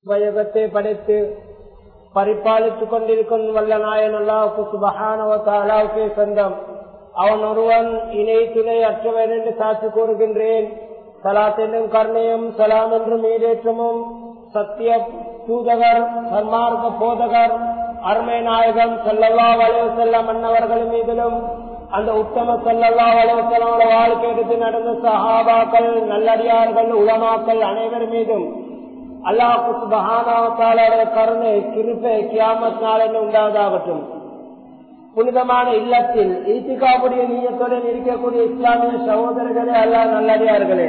உபயோகத்தை படைத்து பரிபாலித்துக் கொண்டிருக்கும் வல்ல நாயன் அல்லாவுக்கு சுபகானவத்தாலாவுக்கே சொந்தம் அவன் ஒருவன் இணை துணை அற்றவன் என்று சாட்சி கூறுகின்றேன் சலாத் என்னும் கர்ணயம் சலாம் என்றும் ஈடேற்றமும் சத்திய தூதகர் சன்மார்க்க போதகர் அருமை நாயகம் செல்லல்லா வளைவு செல்ல மன்னவர்கள் மீதிலும் அந்த உத்தம செல்லல்லா வளைவு செல்லோட வாழ்க்கை எடுத்து நடந்த சஹாபாக்கள் நல்லடியார்கள் உலமாக்கள் அனைவர் மீதும் அல்லாஹு சுபஹானாவத்தாலோட கருணை கிருப்பை கியாமத் நாளென்று உண்டாவதாகட்டும் புனிதமான இல்லத்தில் ஈத்திகாவுடைய நீயத்துடன் இருக்கக்கூடிய இஸ்லாமிய சகோதரர்களே அல்லா நல்லடியார்களே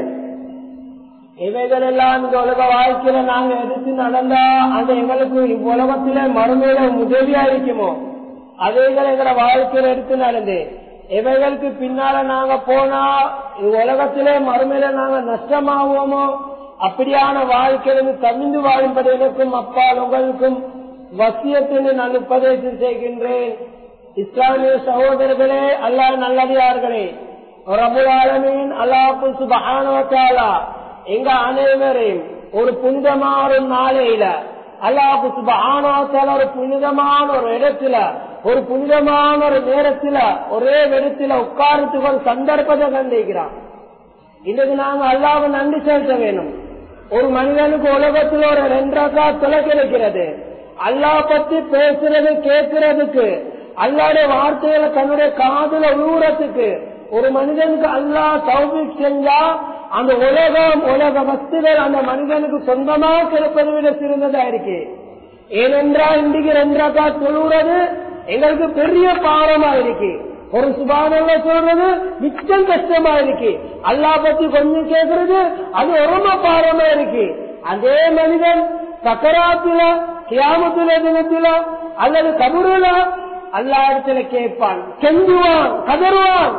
இவைகள் எல்லாம் இந்த உலக வாழ்க்கையில நாங்க எடுத்து நடந்தா அந்த எங்களுக்கு உலகத்தில மறுமையில உதவியா இருக்குமோ அவைகள் எங்களை வாழ்க்கையில எடுத்து நடந்து இவைகளுக்கு பின்னால நாங்க போனா உலகத்திலே மறுமையில நாங்க நஷ்டமாவோமோ அப்படியான வாழ்க்கையிலிருந்து தமிழ்ந்து வாழும்படி எனக்கும் அப்பால் உங்களுக்கும் வசியத்தின் நான் உபதேசம் செய்கின்றேன் இஸ்லாமிய சகோதரர்களே அல்லா நல்லடியார்களே ரபுலாலமீன் அல்லாஹு சுபஹானவத்தாலா எங்க அனைவரையும் ஒரு புனிதமான நாளையில அல்லாஹு சுபஹானவத்தால ஒரு புனிதமான ஒரு இடத்துல ஒரு புனிதமான ஒரு நேரத்துல ஒரே இடத்துல உட்காரத்துக்கு ஒரு சந்தர்ப்பத்தை கண்டிக்கிறான் இன்னைக்கு நாங்க அல்லாவை நன்றி செலுத்த வேணும் ஒரு மனிதனுக்கு உலகத்தில் ஒரு ரெண்டரக்கா தொலை கிடைக்கிறது அல்லா பத்தி பேசுறது கேட்கறதுக்கு அல்லாடைய வார்த்தைகளை தன்னுடைய காதல ஊறத்துக்கு ஒரு மனிதனுக்கு அல்லா சௌபிக் செஞ்சா அந்த உலகம் உலக வஸ்துகள் அந்த மனிதனுக்கு சொந்தமாக கிடைப்பதை விட சிறந்ததா இருக்கு ஏனென்றா இன்றைக்கு ரெண்டரக்கா தொழுறது எங்களுக்கு பெரிய பாரமா இருக்கு ஒரு சுபானல்ல சொல்றது மிச்சம் கஷ்டமா இருக்கு அல்லா பத்தி கொஞ்சம் கேட்கறது அது ரொம்ப பாரமா இருக்கு அதே மனிதன் சக்கராத்துல கியாமத்துல தினத்தில அல்லது கபுருல அல்லா இடத்துல கேட்பான் கெஞ்சுவான் கதறுவான்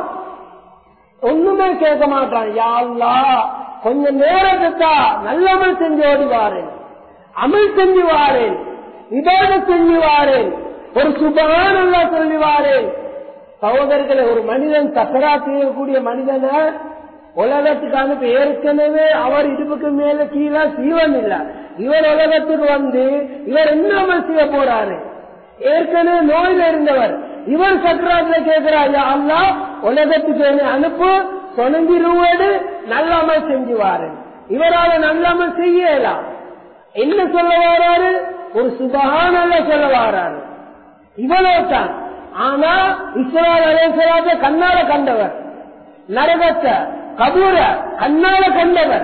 ஒண்ணுமே கேட்க மாட்டான் யாழ்லா கொஞ்சம் நேரத்துக்கா நல்லமல் செஞ்சு ஓடிவாரேன் அமல் செஞ்சு வாரேன் விவாத செஞ்சு வாரேன் ஒரு சுபான சொல்லி வாரேன் சகோதரர்களை ஒரு மனிதன் தக்கரா செய்யக்கூடிய மனிதனை உலகத்துக்கு அனுப்பி ஏற்கனவே அவர் இடுப்புக்கு மேல கீழே சீவன் இல்ல இவர் உலகத்துக்கு வந்து இவர் என்ன செய்ய போறாரு ஏற்கனவே நோயில இருந்தவர் இவர் சக்கராத்துல கேட்கிறார் அல்லா உலகத்துக்கு அனுப்பு சொனங்கிருவோடு நல்லாமல் செஞ்சுவாரு இவரால நல்லாமல் செய்யலாம் என்ன சொல்ல வராரு ஒரு சுபகான சொல்ல வராரு இவ்வளவுதான் ஆனா இஸ்ரால் அலேசராஜ கண்ணால கண்டவர் நரகத்தை கபூர கண்ணால கண்டவர்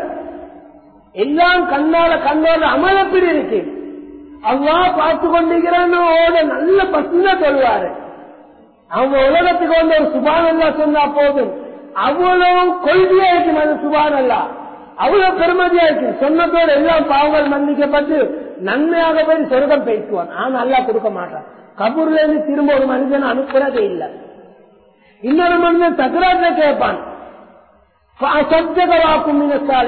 எல்லாம் கண்ணால கண்டவர் அமல் எப்படி இருக்கு அவ்வா பார்த்து கொண்டிருக்கிறான்னு நல்ல பசுங்க சொல்லுவாரு அவங்க உலகத்துக்கு வந்து ஒரு சுபானல்லா சொன்னா போதும் அவ்வளவு கொள்கையா இருக்கும் அது சுபானல்லா அவ்வளவு பெருமதியா இருக்கு சொன்னதோடு எல்லாம் பாவங்கள் மன்னிக்கப்பட்டு நன்மையாக போய் சொர்க்கம் பேசுவான் ஆனா நல்லா கொடுக்க மாட்டான் கபூர்ல இருந்து திரும்ப ஒரு மனிதன் அனுப்புறதே இல்லை இன்னொரு மனிதன் தகராறு கேட்பான் சப்தகவாக்கும்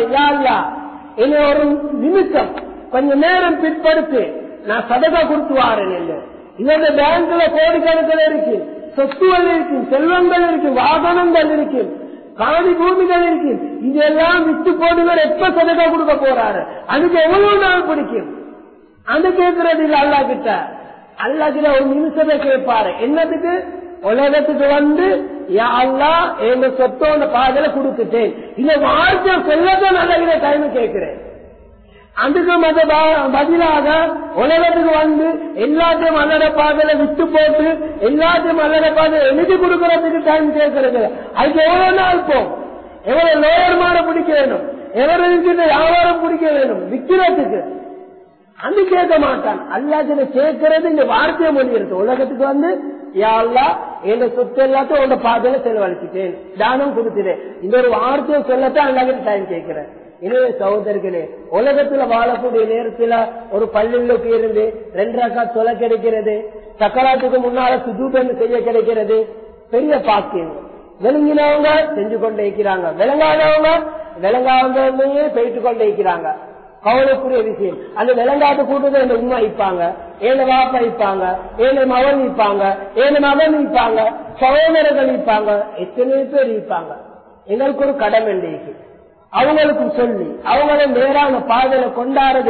என்ன ஒரு நிமிஷம் கொஞ்ச நேரம் பிற்படுத்து நான் சதகா கொடுத்து வாரேன் இல்லை இதோட பேங்க்ல கோடிக்கணக்கில் இருக்கு சொத்துகள் இருக்கு செல்வங்கள் இருக்கு வாகனங்கள் இருக்கு காணி பூமிகள் இருக்கு இதெல்லாம் விட்டு போடுவர் எப்ப சதகா கொடுக்க போறாரு அதுக்கு எவ்வளவு நாள் பிடிக்கும் அது கேட்கறது இல்ல அல்லா கிட்ட அல்லா கிட்ட ஒரு நிமிஷத்தை கேட்பாரு என்னதுக்கு உலகத்துக்கு வந்து அல்லா எங்க சொத்தோட பாதல கொடுத்துட்டேன் இந்த வார்த்தை சொல்லதான் நல்ல டைம் கேட்கிறேன் அதுக்கு மத பதிலாக உலகத்துக்கு வந்து எல்லாத்தையும் மல்லட பாதையில விட்டு போட்டு எல்லாத்தையும் மல்லட பாதையில எழுதி கொடுக்கறதுக்கு டைம் கேட்கறது அதுக்கு எவ்வளவு நாள் போகும் எவ்வளவு லோயர் மாற பிடிக்க வேணும் எவருக்கு வியாபாரம் பிடிக்க வேணும் விற்கிறதுக்கு அது கேட்க மாட்டான் அல்லாத்துல கேட்கறது இந்த வார்த்தையை மொழிகிறது உலகத்துக்கு வந்து யாழ்லா என் சொத்து எல்லாத்தையும் உங்க பாதையில செலவழிச்சிட்டேன் தானம் கொடுத்துட்டேன் இந்த ஒரு வார்த்தையை சொல்லத்தான் அல்லாத டைம் கேட்கிறேன் எனவே சகோதரர்களே உலகத்துல வாழக்கூடிய நேரத்துல ஒரு பள்ளிகளுக்கு இருந்து ரெண்டு ரக்கா தொலை கிடைக்கிறது சக்கராத்துக்கு முன்னால சுதூபம் செய்ய கிடைக்கிறது பெரிய பாக்கியம் விளங்கினவங்க செஞ்சு கொண்டே இருக்கிறாங்க விளங்காதவங்க விளங்காதவங்க போயிட்டு கொண்டே இருக்கிறாங்க கவலைக்குரிய விஷயம் அந்த விளங்காத கூட்டத்தை என் உண்மை வைப்பாங்க ஏழு வாப்பா வைப்பாங்க ஏழு மகன் வைப்பாங்க ஏழு மகன் வைப்பாங்க சகோதரர்கள் வைப்பாங்க எத்தனை பேர் வைப்பாங்க எங்களுக்கு ஒரு கடமை இருக்கு அவங்களுக்கும் சொல்லி அவங்கள நேரான பாதையில கொண்டாடுறது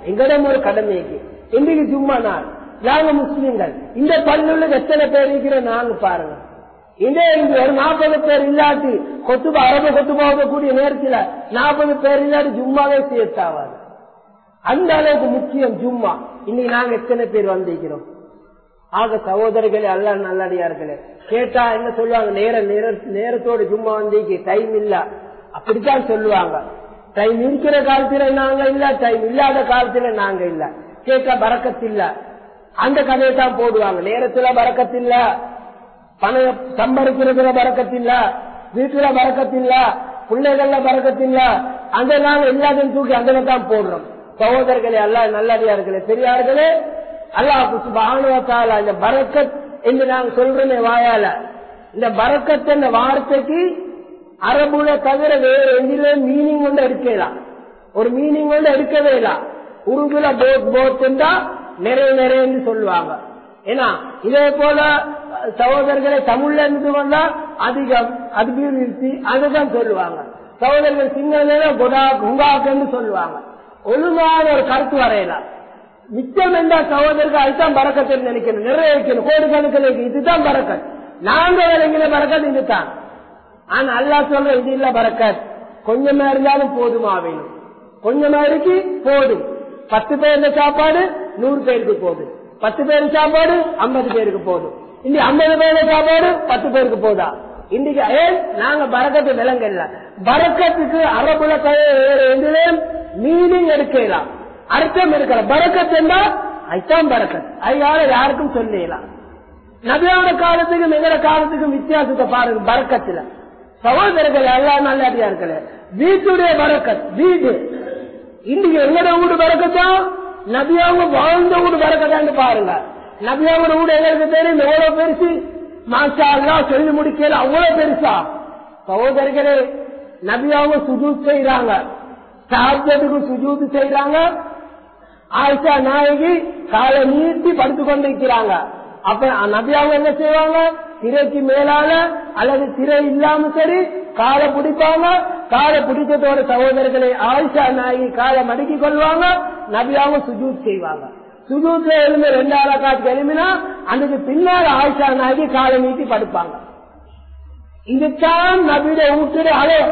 எங்களிடம் ஒரு கடமைக்கு இன்றைக்கு ஜும்மா நாள் நாங்க முஸ்லீம்கள் இந்த பள்ளியுள்ள எத்தனை பேர் இருக்கிற நாங்க பாருங்க இதே இங்க ஒரு நாற்பது பேர் இல்லாட்டி கொத்து அரபு கொத்து போகக்கூடிய நேரத்தில் நாற்பது பேர் இல்லாட்டி ஜும்மாவே சேர்த்தாவாது அந்த அளவுக்கு முக்கியம் ஜும்மா இன்னைக்கு நாங்க எத்தனை பேர் வந்திருக்கிறோம் ஆக சகோதரர்களே அல்ல நல்லடியார்களே கேட்டா என்ன சொல்லுவாங்க நேர நேர நேரத்தோட ஜும்மா வந்திக்கு டைம் இல்ல அப்படித்தான் சொல்லுவாங்க டைம் இருக்கிற காலத்துல நாங்க இல்ல டைம் இல்லாத காலத்துல நாங்க இல்ல கேட்டா பறக்கத்தில்ல அந்த கதையை தான் போடுவாங்க நேரத்துல பறக்கத்தில்ல பணம் சம்பரிக்கிறதுல பறக்கத்தில்ல வீட்டுல பறக்கத்தில்ல பிள்ளைகள்ல பறக்கத்தில்ல அந்த நாங்க எல்லாத்தையும் தூக்கி அந்த தான் போடுறோம் சகோதரர்களே அல்ல நல்லடியார்களே பெரியார்களே அல்லாஹு சுபானுவத்தால இந்த பரக்கத் என்று நாங்க சொல்றோமே வாயால இந்த பரக்கத் என்ற வார்த்தைக்கு அரபுல தவிர வேற எதிலே மீனிங் கொண்டு எடுக்கலாம் ஒரு மீனிங் கொண்டு எடுக்கவே இல்ல உருதுல போட் போட் நிறைய நிறைய சொல்லுவாங்க ஏன்னா இதே போல சகோதரர்களை தமிழ்ல இருந்து வந்தா அதிகம் அபிவிருத்தி அதுதான் சொல்லுவாங்க சகோதரர்கள் சிங்கள குடா குங்காக்குன்னு சொல்லுவாங்க ஒழுங்கான ஒரு கருத்து வரையலாம் மிச்சம் என்ற சகோதரர்கள் அதுதான் பறக்கத்தை நினைக்கணும் நிறைய வைக்கணும் கோடிக்கணக்கில் இதுதான் பறக்கத் நாங்க விளங்கின பறக்கத் இதுதான் ஆனா அல்லா சொல்ற இது இல்ல பறக்கத் கொஞ்சமா இருந்தாலும் போதுமா வேணும் கொஞ்சமா இருக்கு போதும் பத்து பேருந்த சாப்பாடு நூறு பேருக்கு போதும் பத்து பேர் சாப்பாடு ஐம்பது பேருக்கு போதும் இன்னைக்கு ஐம்பது பேரு சாப்பாடு பத்து பேருக்கு போதா இன்னைக்கு ஏன் நாங்க பறக்கத்து விலங்கல்ல பறக்கத்துக்கு அரபுல எதிலும் மீனிங் எடுக்கலாம் அர்த்தம் இருக்கல பறக்கத் என்றா அதுதான் பறக்கத் அதனால யாருக்கும் சொல்லலாம் நபியோட காலத்துக்கும் எங்கட காலத்துக்கும் வித்தியாசத்தை பாருங்க பறக்கத்துல சகோதரர்கள் எல்லாம் நல்லடியா இருக்கல வீட்டுடைய பறக்கத் வீடு இன்னைக்கு எங்கட வீடு பறக்கத்தா நபியாவங்க வாழ்ந்த வீடு பறக்கத்தான்னு பாருங்க நபியாவோட வீடு எங்களுக்கு தெரியும் எவ்வளவு பெருசு மாஷா எல்லாம் சொல்லி முடிக்கல அவ்வளவு பெருசா சகோதரர்களே நபியாவங்க சுஜூத் செய்யறாங்க சாப்பிட்டதுக்கு சுஜூத் செய்யறாங்க ஆயிஷா நாயகி காலை நீட்டி படுத்து கொண்டிருக்கிறாங்க அப்ப நபியாவங்க என்ன செய்வாங்க திரைக்கு மேலால அல்லது திரை இல்லாம சரி காலை பிடிப்பாங்க காலை பிடிச்சதோட சகோதரர்களை ஆயிஷா நாயகி காலை மடக்கி கொள்வாங்க நபியாவங்க சுஜூத் செய்வாங்க சுஜூத்ல இருந்து ரெண்டாவது காத்து எழுமினா அதுக்கு பின்னால் ஆயிஷா நாயகி காலை நீட்டி படுப்பாங்க இதுதான் நபியுடைய ஊட்டுடைய அளவு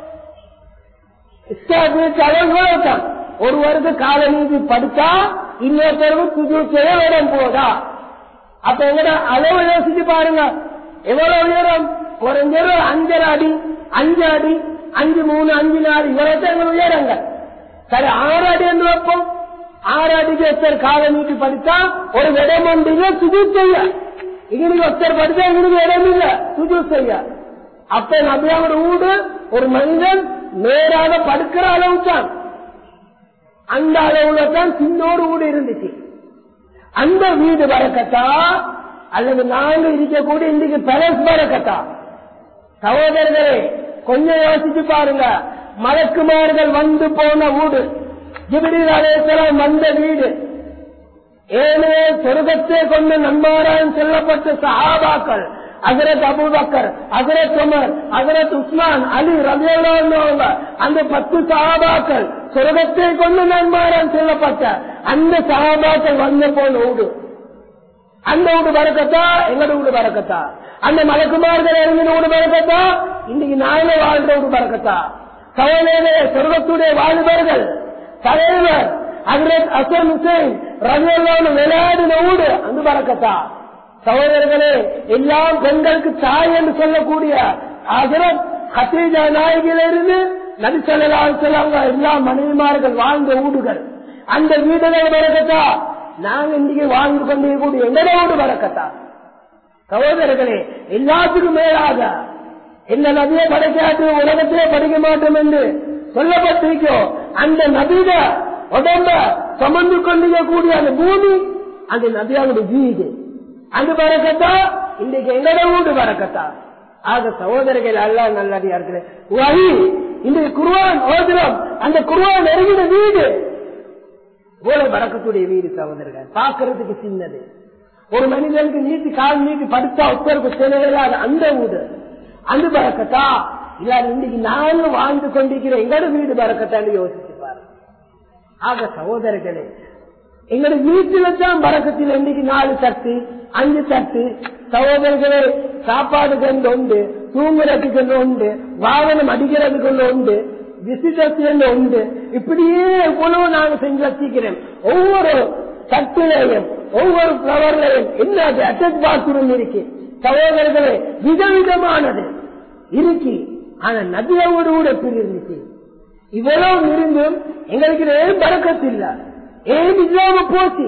அளவுதான் ஒருவருக்கு காலை நீதி படுத்தா இன்னொருத்தருக்கு சுஜூத்திலே இடம் போதா அப்ப எங்கட அளவு யோசிச்சு பாருங்க எவ்வளவு உயரம் குறைஞ்சது அஞ்சரை அடி அஞ்சு அடி அஞ்சு மூணு அஞ்சு நாலு இவ்வளவு எங்க உயரங்க சரி ஆறு அடி என்று வைப்போம் ஆறு அடிக்கு ஒருத்தர் காலை நீட்டி படித்தா ஒரு இடம் ஒன்றுங்க சுஜூ செய்ய இவனுக்கு ஒருத்தர் படித்தா இவனுக்கு இடம் இல்ல சுஜூ செய்ய அப்ப நபியாவோட வீடு ஒரு மனிதன் நேராக படுக்கிற அளவு தான் அந்த அளவுல தான் சின்னோடு வீடு இருந்துச்சு அந்த வீடு பறக்கத்தா அல்லது நாங்க இருக்கக்கூடிய இன்னைக்கு பெலஸ் பறக்கத்தா சகோதரர்களே கொஞ்சம் யோசிச்சு பாருங்க மலக்குமார்கள் வந்து போன வீடு ஜிபிரில் அலையலாம் வந்த வீடு ஏழே சொர்க்கத்தை கொண்டு நன்மாரான் செல்லப்பட்ட சஹாபாக்கள் அசரத் அபுபக்கர் அசரத் உமர் அசரத் உஸ்மான் அலி ரவியல்லாங்க அந்த பத்து சஹாபாக்கள் சொர்க்கத்தை கொண்டு நன்மாரான் செல்லப்பட்ட அந்த சஹாபாக்கள் வந்த போன வீடு அந்த வீடு பறக்கத்தா எங்கட வீடு பறக்கத்தா அந்த மலக்குமார்கள் இறங்கின வீடு பறக்கத்தா இன்னைக்கு நாங்க வாழ்ற வீடு பறக்கத்தா சகோதரே சொர்க்கத்துடைய வாழ்வர்கள் தலைவர் ஹசரத் அசன் ஹுசைன் ரவியல்லான்னு விளையாடின வீடு அந்த பறக்கத்தா சகோதரர்களே எல்லாம் பெண்களுக்கு தாய் என்று சொல்லக்கூடிய ஹசரத் ஹசீஜா நாயகிலிருந்து நபிசல்லாங்க எல்லா மனைவிமார்கள் வாழ்ந்த வீடுகள் அந்த வீடுகள் பறக்கத்தா நாங்க இன்னைக்கு வாழ்ந்து கொண்டிருக்கக்கூடிய எங்கட வீடு பறக்கத்தா சகோதரர்களே எல்லாத்துக்கும் மேலாக இந்த நபியை படைக்காட்டு உலகத்திலே படிக்க மாட்டோம் என்று சொல்லப்பட்டிருக்கோம் அந்த நபித உடம்ப சுமந்து கொண்டிருக்கக்கூடிய அந்த பூமி அந்த நபியாவோட வீடு அந்த பறக்கத்தா இன்றைக்கு எங்கட வீடு பறக்கத்தா ஆக சகோதரர்கள் அல்ல நல்லடியார்களே வழி இன்றைக்கு குருவான் ஓதுறோம் அந்த குருவான் நெருங்கின வீடு போல பறக்கக்கூடிய வீடு சகோதரர்கள் பார்க்கறதுக்கு சின்னது ஒரு மனிதனுக்கு நீட்டி கால் நீட்டி படுத்தா ஒருத்தருக்கு சிலையில்லாத அந்த வீடு அந்த பறக்கத்தா இல்ல இன்னைக்கு நானும் வாழ்ந்து கொண்டிருக்கிற எங்கட வீடு பறக்கத்தான்னு யோசிச்சு பாரு ஆக சகோதரர்களே எங்களுடைய வீட்டில தான் பறக்கத்தில் இன்னைக்கு நாலு தட்டு அஞ்சு தட்டு சகோதரர்களே சாப்பாடுக்கு ஒன்று உண்டு தூங்குறதுக்கு ஒன்று உண்டு வாகனம் அடிக்கிறதுக்கு ஒன்று உண்டு விசிட்டர்ஸ் உண்டு இப்படியே எவ்வளவு நாங்க செஞ்சு வச்சிக்கிறோம் ஒவ்வொரு தட்டிலையும் ஒவ்வொரு பிளவர்லையும் என்ன அட்டாச் பாத்ரூம் இருக்கு சகோதரர்களே விதவிதமானது இருக்கு ஆனா நதியோடு கூட எப்படி இருந்துச்சு இவ்வளவு இருந்தும் எங்களுக்கு ஏன் பறக்கத்தில்லை ஏன் இல்லாம போச்சு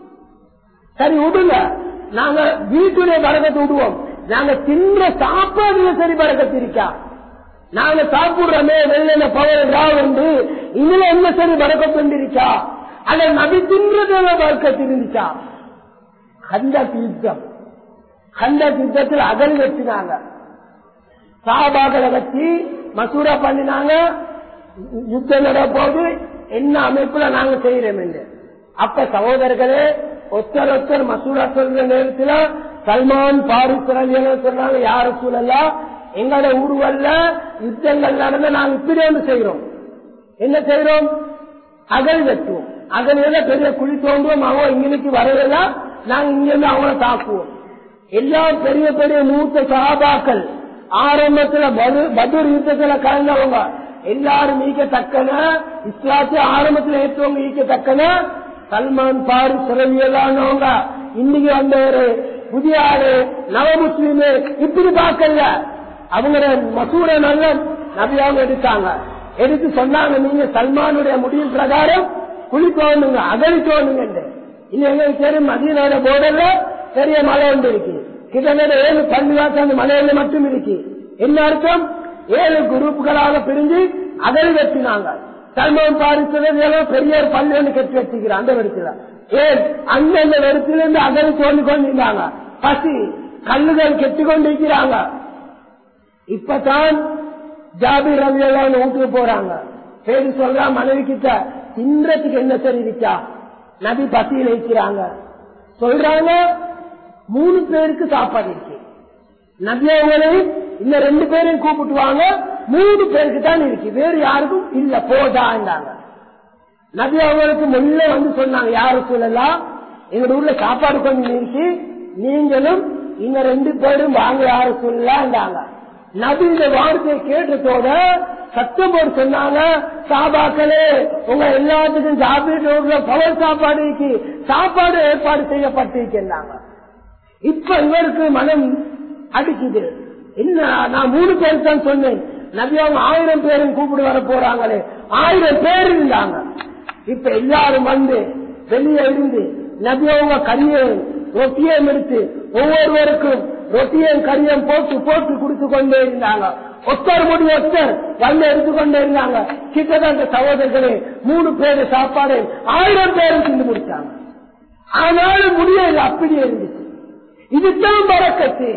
சரி விடுங்க நாங்க வீட்டுடைய பறக்கத்தை விடுவோம் நாங்க தின்ற சாப்பாடுல சரி பறக்கத்து இருக்கா நாங்க சாப்பிடுறோமே வெள்ளன பவர் உண்டு இதுல என்ன சரி பறக்கத்து இருக்கா அத நபி தின்றதுல பறக்கத்து இருந்துச்சா கந்த யுத்தம் கந்த யுத்தத்தில் அகல் வச்சினாங்க சாபாக்களை வச்சு மசூரா பண்ணினாங்க யுத்தம் நடப்போது என்ன அமைப்புல நாங்க செய்யறோம் என்று அப்ப சகோதரர்களே ஒத்தர் ஒத்தர் மசூரா சொல்ற நேரத்துல சல்மான் பாரிஸ் சொன்னாங்க யாரு சூழல்லா எங்களோட ஊர்வல்ல யுத்தங்கள் நடந்த நாங்க இப்படி ஒன்று செய்யறோம் என்ன செய்யறோம் அகல் வெட்டுவோம் அகல பெரிய குழி தோண்டுவோம் அவங்க இங்கிலிக்கு வரலாம் நாங்க இங்கிருந்து அவங்கள தாக்குவோம் எல்லா பெரிய பெரிய மூத்த சகாபாக்கள் ஆரம்பத்துல பதுர் யுத்தத்துல கலந்தவங்க எல்லாரும் ஈக்கத்தக்கன இஸ்லாத்து ஆரம்பத்தில் ஏற்றவங்க ஈக்கத்தக்கன சல்மான் பாரி சிறவியலானவங்க இன்னைக்கு வந்த ஒரு புதிய ஆளு நவ முஸ்லீமு இப்படி பார்க்கல அவங்க மசூர நல்ல நபியாவும் எடுத்தாங்க எடுத்து சொன்னாங்க நீங்க சல்மானுடைய முடிவு பிரகாரம் குழி தோணுங்க அகழி தோணுங்க இன்னும் எங்களுக்கு தெரியும் மதியனோட போர்டர்ல பெரிய மலை ஒன்று இருக்கு கிட்டத்தட்ட ஏழு பள்ளிவாசம் அந்த மலையில மட்டும் இருக்கு என்ன அர்த்தம் ஏழு குரூப்புகளாக பிரிஞ்சு அகழி வெட்டினாங்க சல்மான் பாரிசல பெரிய ஒரு பள்ளி ஒன்று கட்டி வச்சுக்கிறான் அந்த இடத்துல ஏன் அந்தந்த இடத்துல இருந்து அகழி தோண்டி கொண்டிருந்தாங்க பசி கல்லுகள் கெட்டு கொண்டிருக்கிறாங்க இப்பதான் ஜாபி ரவி எல்லாம் வீட்டுக்கு போறாங்க சரி சொல்றா மனைவி கிட்ட தின்றதுக்கு என்ன சரி இருக்கா நபி பசியில் இருக்கிறாங்க சொல்றாங்க மூணு பேருக்கு சாப்பாடு இருக்கு நபி அவங்களே இந்த ரெண்டு பேரையும் கூப்பிட்டு வாங்க மூணு பேருக்கு தான் இருக்கு வேறு யாருக்கும் இல்ல போதாண்டாங்க நபி அவங்களுக்கு முன்ன வந்து சொன்னாங்க யாரு சொல்லலாம் எங்க ஊர்ல சாப்பாடு கொஞ்சம் இருக்கு நீங்களும் இந்த ரெண்டு பேரும் வாங்க யாரு சொல்லலாண்டாங்க நபி இந்த வார்த்தையை கேட்டதோட சத்தம் போட்டு சொன்னாங்க சாபாக்களே உங்க எல்லாத்துக்கும் சாப்பிட்டு பவர் சாப்பாடு இருக்கு சாப்பாடு ஏற்பாடு செய்யப்பட்டிருக்கின்றாங்க இப்ப இவருக்கு மனம் அடிக்குது என்ன நான் மூணு பேர் தான் சொன்னேன் நபி அவங்க ஆயிரம் பேரும் கூப்பிட்டு வர போறாங்களே ஆயிரம் பேர் இருந்தாங்க இப்ப எல்லாரும் வந்து வெளியே இருந்து நபி அவங்க கரியம் ரொட்டியம் எடுத்து ஒவ்வொருவருக்கும் ரொட்டியம் கரியம் போட்டு போட்டு கொடுத்து கொண்டே இருந்தாங்க ஒத்தர் முடி ஒத்தர் வந்து எடுத்துக்கொண்டே இருந்தாங்க கிட்டத்தட்ட சகோதரர்களே மூணு பேரு சாப்பாடு ஆயிரம் பேரும் தின்னு முடிச்சாங்க ஆனாலும் முடியல அப்படியே இருந்துச்சு இதுதான் பறக்கத்து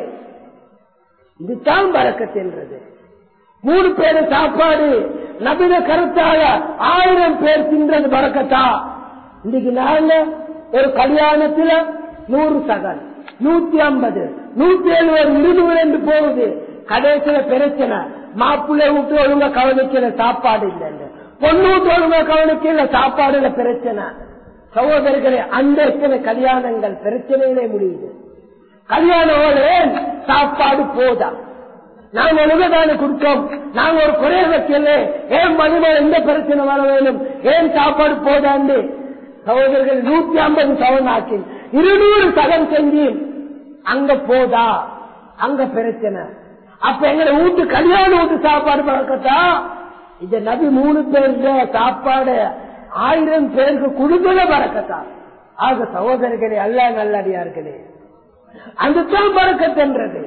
இதுதான் பறக்கத்துன்றது மூணு பேரு சாப்பாடு நபித கருத்தாக ஆயிரம் பேர் தின்றது பறக்கத்தா இன்னைக்கு நாங்க ஒரு கல்யாணத்துல நூறு சகல் நூத்தி ஐம்பது நூத்தி எழுபது இருநூறு என்று போகுது கடைசியில பிரச்சனை மாப்பிள்ளை விட்டு ஒழுங்கா கவனிக்கிற சாப்பாடு இல்லைன்னு பொண்ணு விட்டு ஒழுங்கா கவனிக்கிற சாப்பாடுல பிரச்சனை சகோதரர்களே அந்த எத்தனை கல்யாணங்கள் பிரச்சனையிலே முடியுது கல்யாணம் சாப்பாடு போதா நாங்க ஒழுங்கதானே கொடுத்தோம் நாங்க ஒரு குறைய வைக்கல ஏன் மனித எந்த பிரச்சனை வர வேணும் ஏன் சாப்பாடு போதாண்டு சகோதரர்கள் நூத்தி ஐம்பது சவன் ஆக்கி இருநூறு சகம் செஞ்சு அங்க போதா அங்க பிரச்சனை அப்ப எங்களை வீட்டு கல்யாண வீட்டு சாப்பாடு பழக்கத்தா இந்த நபி மூணு பேருக்கு சாப்பாடு ஆயிரம் பேருக்கு கொடுக்கல பறக்கத்தா ஆக சகோதரர்களே அல்ல நல்லடியார்களே அதுதான் பறக்கத்துன்றது